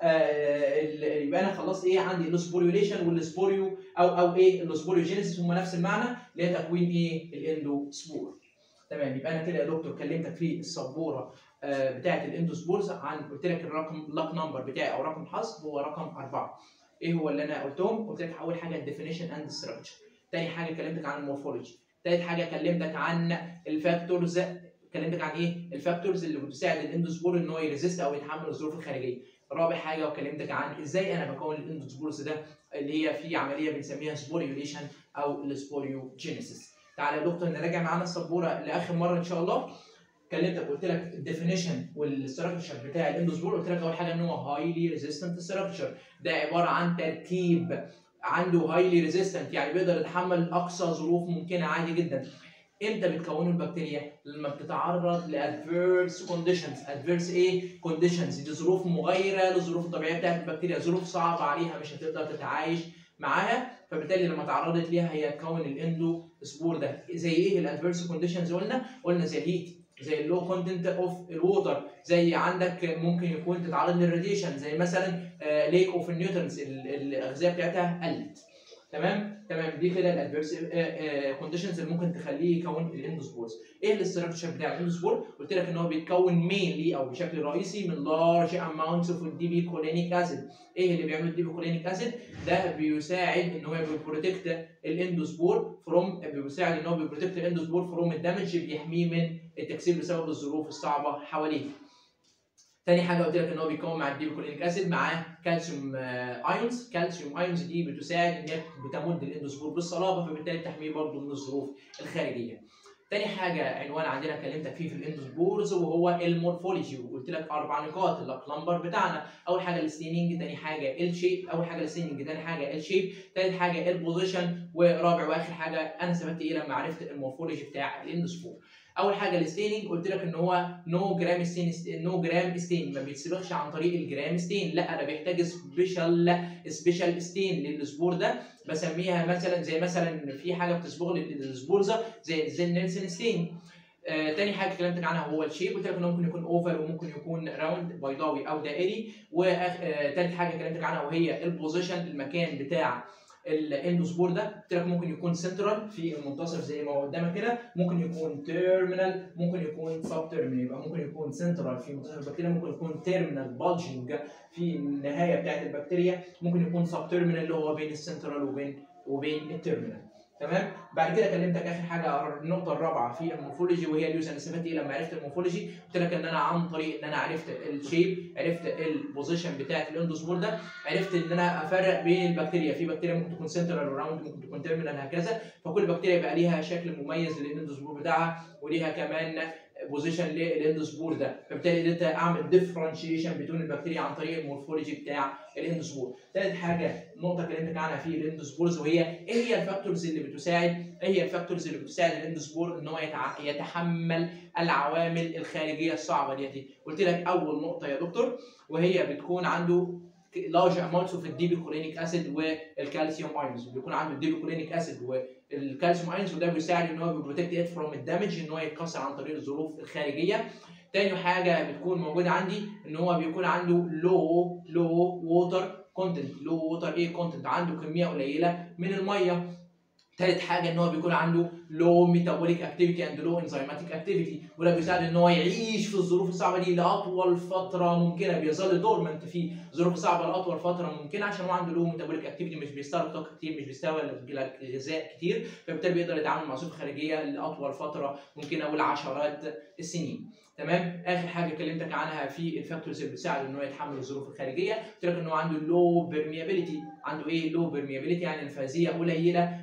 آه يبقى انا خلصت ايه عندي السبوريوليشن والسبوريو او او ايه السبوريوجينيسيس هم نفس المعنى اللي هي تكوين ايه الاندوسبور تمام يبقى انا كده يا دكتور كلمتك في السبوره آه بتاعه الاندوسبورز عن قلت لك الرقم لاك نمبر بتاعي او رقم حظ هو رقم اربعه ايه هو اللي انا قلتهم؟ قلت لك اول حاجه الديفينيشن اند ستراكشر تاني حاجه كلمتك عن المورفولوجي تالت حاجه كلمتك عن الفاكتورز كلمتك عن ايه؟ الفاكتورز اللي بتساعد الاندوسبور ان هو يريزيست او يتحمل الظروف الخارجيه رابع حاجه وكلمتك عن ازاي انا بكون الاندوسبورز ده اللي هي في عمليه بنسميها سبوريوليشن او السبوريوجينيسيس تعالى يا دكتور نراجع معانا السبوره لاخر مره ان شاء الله كلمتك قلت لك الديفينيشن والستراكشر بتاع الاندوسبور قلت لك اول حاجه ان هو هايلي ريزيستنت ستراكشر ده عباره عن تركيب عنده هايلي ريزيستنت يعني بيقدر يتحمل اقصى ظروف ممكنه عادي جدا امتى بتكونه البكتيريا؟ لما بتتعرض لادفيرس كونديشنز، ادفيرس ايه؟ كونديشنز دي ظروف مغايره للظروف الطبيعيه بتاعت البكتيريا، ظروف صعبه عليها مش هتقدر تتعايش معاها فبالتالي لما تعرضت ليها هي تكون الاندو سبور ده، زي ايه الادفيرس كونديشنز قلنا؟ قلنا زي الهيت زي اللو كونتنت اوف الووتر زي عندك ممكن يكون تتعرض للراديشن زي مثلا ليك اوف النيوترنز الاغذيه بتاعتها قلت تمام تمام دي كده الادفيرس كونديشنز اللي ممكن تخليه يكون الاندوسبورز ايه الاستراكشر بتاع الاندوسبور قلت لك ان هو بيتكون مينلي او بشكل رئيسي من لارج اماونتس اوف الدي بي كولينيك اسيد ايه اللي بيعمل الدي بي كولينيك اسيد ده بيساعد ان هو بيبروتكت الاندوسبور فروم بيساعد ان هو بيبروتكت الاندوسبور فروم الدمج بيحميه من التكسير بسبب الظروف الصعبه حواليه تاني حاجه قلت لك ان هو بيكون مع الديبيكولينيك اسيد معاه كالسيوم ايونز كالسيوم ايونز دي بتساعد ان هي بتمد الاندوسبور بالصلابه فبالتالي تحميه برضه من الظروف الخارجيه تاني حاجه عنوان عندنا كلمتك فيه في الاندوسبورز وهو المورفولوجي وقلت لك اربع نقاط اللمبر بتاعنا اول حاجه الستيننج تاني حاجه الشيب اول حاجه الستيننج تاني حاجه الشيب تالت حاجه البوزيشن ورابع واخر حاجه انا ثبت ايه لما عرفت المورفولوجي بتاع الاندوسبور اول حاجه الستيننج قلت لك ان هو نو جرام ستين نو جرام ستين ما بيتسبخش عن طريق الجرام ستين لا ده بيحتاج سبيشال سبيشال ستين للسبور ده بسميها مثلا زي مثلا في حاجه بتصبغ للسبورزه زي زي نيلسون ستين آه تاني حاجه كلمتك عنها هو الشيب قلت لك انه ممكن يكون اوفر وممكن يكون راوند بيضاوي او دائري وتالت آه حاجه كلمتك عنها وهي البوزيشن المكان بتاع الاندوسبور ده قلت لك ممكن يكون سنترال في المنتصف زي ما هو قدامك كده ممكن يكون تيرمينال ممكن يكون سب تيرمينال يبقى ممكن يكون سنترال في منتصف البكتيريا ممكن يكون تيرمينال بالجنج في النهايه بتاعت البكتيريا ممكن يكون سب تيرمينال اللي هو بين السنترال وبين وبين التيرمينال تمام بعد كده كلمتك اخر حاجه النقطه الرابعه في المورفولوجي وهي اليوز انا استفدت ايه لما عرفت المورفولوجي قلت لك ان انا عن طريق ان انا عرفت الشيب عرفت البوزيشن بتاعت الاندوسبور ده عرفت ان انا افرق بين البكتيريا في بكتيريا ممكن تكون سنترال وراوند ممكن تكون تيرمينال هكذا فكل بكتيريا يبقى ليها شكل مميز للاندوسبور بتاعها وليها كمان بوزيشن للاندوسبور ده فبالتالي انت اعمل ديفرنشيشن بين البكتيريا عن طريق المورفولوجي بتاع الاندوسبور ثالث حاجه النقطه اللي كلمتك عنها في الاندوسبورز وهي ايه هي الفاكتورز اللي بتساعد ايه هي الفاكتورز اللي بتساعد الاندوسبور ان هو يتع... يتحمل العوامل الخارجيه الصعبه ديت قلت لك اول نقطه يا دكتور وهي بتكون عنده لارج اماونتس اوف الديبيكولينيك اسيد والكالسيوم ايونز بيكون عنده الديبيكولينيك اسيد والكالسيوم ايونز وده بيساعد ان هو بيبروتكت ات فروم الدامج ان هو يتكسر عن طريق الظروف الخارجيه تاني حاجه بتكون موجوده عندي ان هو بيكون عنده لو لو ووتر كونتنت لو ووتر ايه كونتنت عنده كميه قليله من الميه تالت حاجه ان هو بيكون عنده لو ميتابوليك اكتيفيتي اند لو انزيماتيك اكتيفيتي وده بيساعد ان هو يعيش في الظروف الصعبه دي لاطول فتره ممكنه بيظل دورمنت في ظروف صعبه لاطول فتره ممكنه عشان هو عنده لو ميتابوليك اكتيفيتي مش بيستهلك طاقه كتير مش بيستهلك غذاء كتير فبالتالي بيقدر يتعامل مع ظروف خارجيه لاطول فتره ممكنه ولعشرات السنين تمام اخر حاجه كلمتك عنها في الفاكتورز اللي بتساعد ان هو يتحمل الظروف الخارجيه قلت لك ان هو عنده لو بيرميابيليتي عنده ايه لو بيرميابيليتي يعني نفاذيه قليله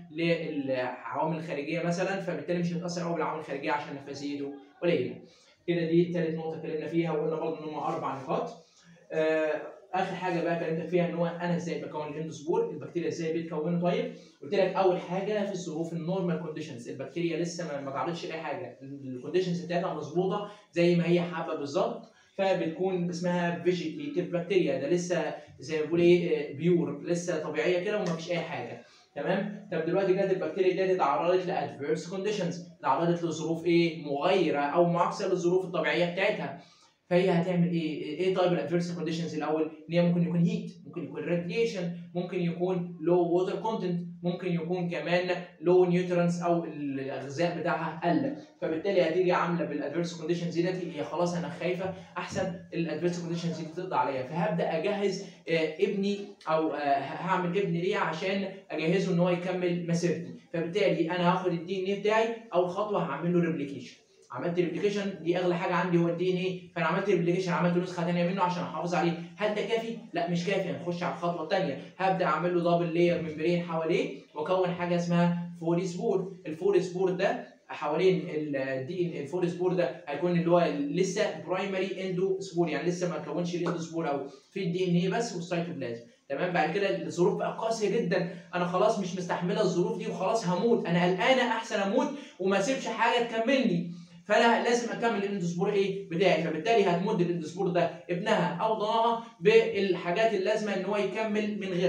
للعوامل الخارجيه مثلا فبالتالي مش هيتاثر قوي بالعوامل الخارجيه عشان نفاذيته قليله كده دي ثالث نقطه اتكلمنا فيها وقلنا برضه ان هم اربع نقاط آه اخر حاجه بقى كلمتك فيها ان هو انا ازاي بكون الاندوسبور البكتيريا ازاي بيتكونوا طيب قلت لك اول حاجه في الظروف النورمال كونديشنز البكتيريا لسه ما تعرضش لاي حاجه الكونديشنز بتاعتها مظبوطه زي ما هي حابه بالظبط فبتكون اسمها فيجيتيف بكتيريا ده لسه زي ما بقول ايه بيور لسه طبيعيه كده وما فيش اي حاجه تمام طب دلوقتي جت البكتيريا دي اتعرضت لادفيرس كونديشنز اتعرضت لظروف ايه مغايره او معاكسه للظروف الطبيعيه بتاعتها فهي هتعمل ايه؟ ايه طيب الادفيرس كونديشنز الاول؟ ان هي ممكن يكون هيت، ممكن يكون راديشن، ممكن يكون لو ووتر كونتنت، ممكن يكون كمان لو نيوترنس او الغذاء بتاعها قل، فبالتالي هتيجي عامله بالادفيرس كونديشنز دي هي خلاص انا خايفه احسن الادفيرس كونديشنز دي تقضي عليا، فهبدا اجهز ابني او هعمل ابني ليه عشان اجهزه ان هو يكمل مسيرتي، فبالتالي انا هاخد الدي ان اي بتاعي اول خطوه هعمل له ريبليكيشن. عملت ريبليكيشن دي اغلى حاجه عندي هو الدي ان ايه فانا عملت ريبليكيشن عملت نسخه ثانيه منه عشان احافظ عليه هل ده كافي لا مش كافي هنخش على الخطوه الثانيه هبدا اعمل له دبل لاير ممبرين حواليه واكون حاجه اسمها فوري سبور الفوري سبور ده حوالين الدي الفور سبور ده هيكون اللي هو لسه برايمري اندو سبور يعني لسه ما كونش الاندو سبور او في الدي ان ايه بس والسيتوبلازم تمام بعد كده الظروف بقى قاسيه جدا انا خلاص مش مستحمله الظروف دي وخلاص هموت انا قلقانه احسن اموت وما اسيبش حاجه تكملني فانا لازم اكمل الاندوسبور ايه بتاعي فبالتالي هتمد الاندوسبور ده ابنها او ضناها بالحاجات اللازمه ان هو يكمل من غيرها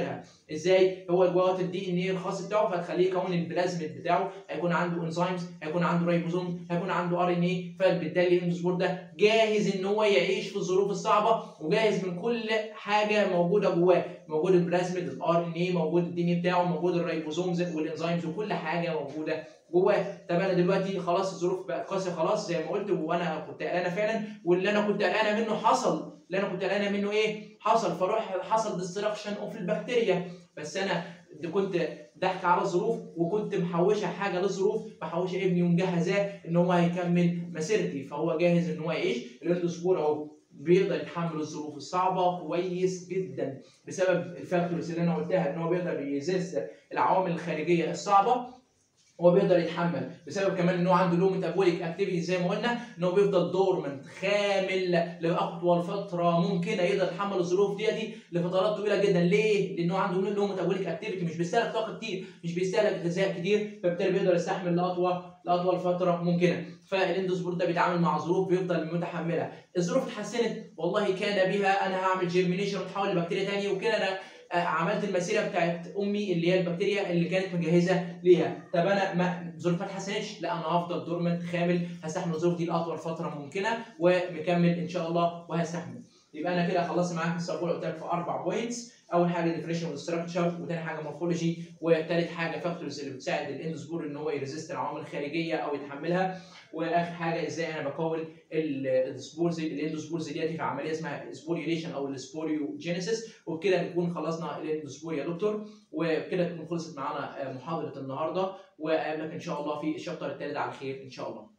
ازاي هو جوات الدي ان ايه الخاص بتاعه فتخليه يكون البلازميد بتاعه هيكون عنده انزيمز هيكون عنده رايبوزوم هيكون عنده ار ان اي فبالتالي الاندوسبور ده جاهز ان هو يعيش في الظروف الصعبه وجاهز من كل حاجه موجوده جواه موجود البلازميد الار ان اي موجود الدي ان اي بتاعه موجود الرايبوزومز والانزيمز وكل حاجه موجوده جواه طب انا دلوقتي خلاص الظروف بقت قاسيه خلاص زي ما قلت وانا كنت قلقانه فعلا واللي انا كنت قلقانه منه حصل اللي انا كنت قلقانه منه ايه حصل فروح حصل ديستراكشن اوف البكتيريا بس انا كنت ضحك على الظروف وكنت محوشه حاجه للظروف محوشه ابني ومجهزاه ان هو هيكمل مسيرتي فهو جاهز ان هو يعيش الاندوسبور اهو بيقدر يتحمل الظروف الصعبه كويس جدا بسبب الفاكتورز اللي انا قلتها ان هو بيقدر يزيست العوامل الخارجيه الصعبه هو بيقدر يتحمل بسبب كمان ان هو عنده لو ميتابوليك اكتيفيتي زي ما قلنا ان هو بيفضل دورمنت خامل لاطول فتره ممكنه يقدر يتحمل الظروف دي, دي لفترات طويله جدا ليه؟ لان هو عنده لو ميتابوليك اكتيفيتي مش بيستهلك طاقه كتير مش بيستهلك غذاء كتير فبالتالي بيقدر يستحمل لاطول لاطول فتره ممكنه فالاندوسبور ده بيتعامل مع ظروف بيفضل متحملها الظروف اتحسنت والله كان بها انا هعمل جيرمينيشن وتحول لبكتيريا ثانيه وكده انا عملت المسيره بتاعت امي اللي هي البكتيريا اللي كانت مجهزه ليها طب انا ما ظروف ما اتحسنتش لا انا هفضل دورمنت خامل هستحمل الظروف دي لاطول فتره ممكنه ومكمل ان شاء الله وهستحمل يبقى انا كده خلصت معاك السبوره قلت لك في اربع بوينتس اول حاجه ديفريشن والستراكشر وثاني حاجه مورفولوجي وثالث حاجه فاكتورز اللي بتساعد الاندوسبور ان هو يريزيست العوامل الخارجيه او يتحملها واخر حاجه ازاي انا بكون السبورز الاندوسبورز ديت في عمليه اسمها سبوريوليشن او السبوريوجينيسيس وبكده نكون خلصنا الاندوسبور يا دكتور وبكده تكون خلصت معانا محاضره النهارده واقابلك ان شاء الله في الشابتر الثالث على خير ان شاء الله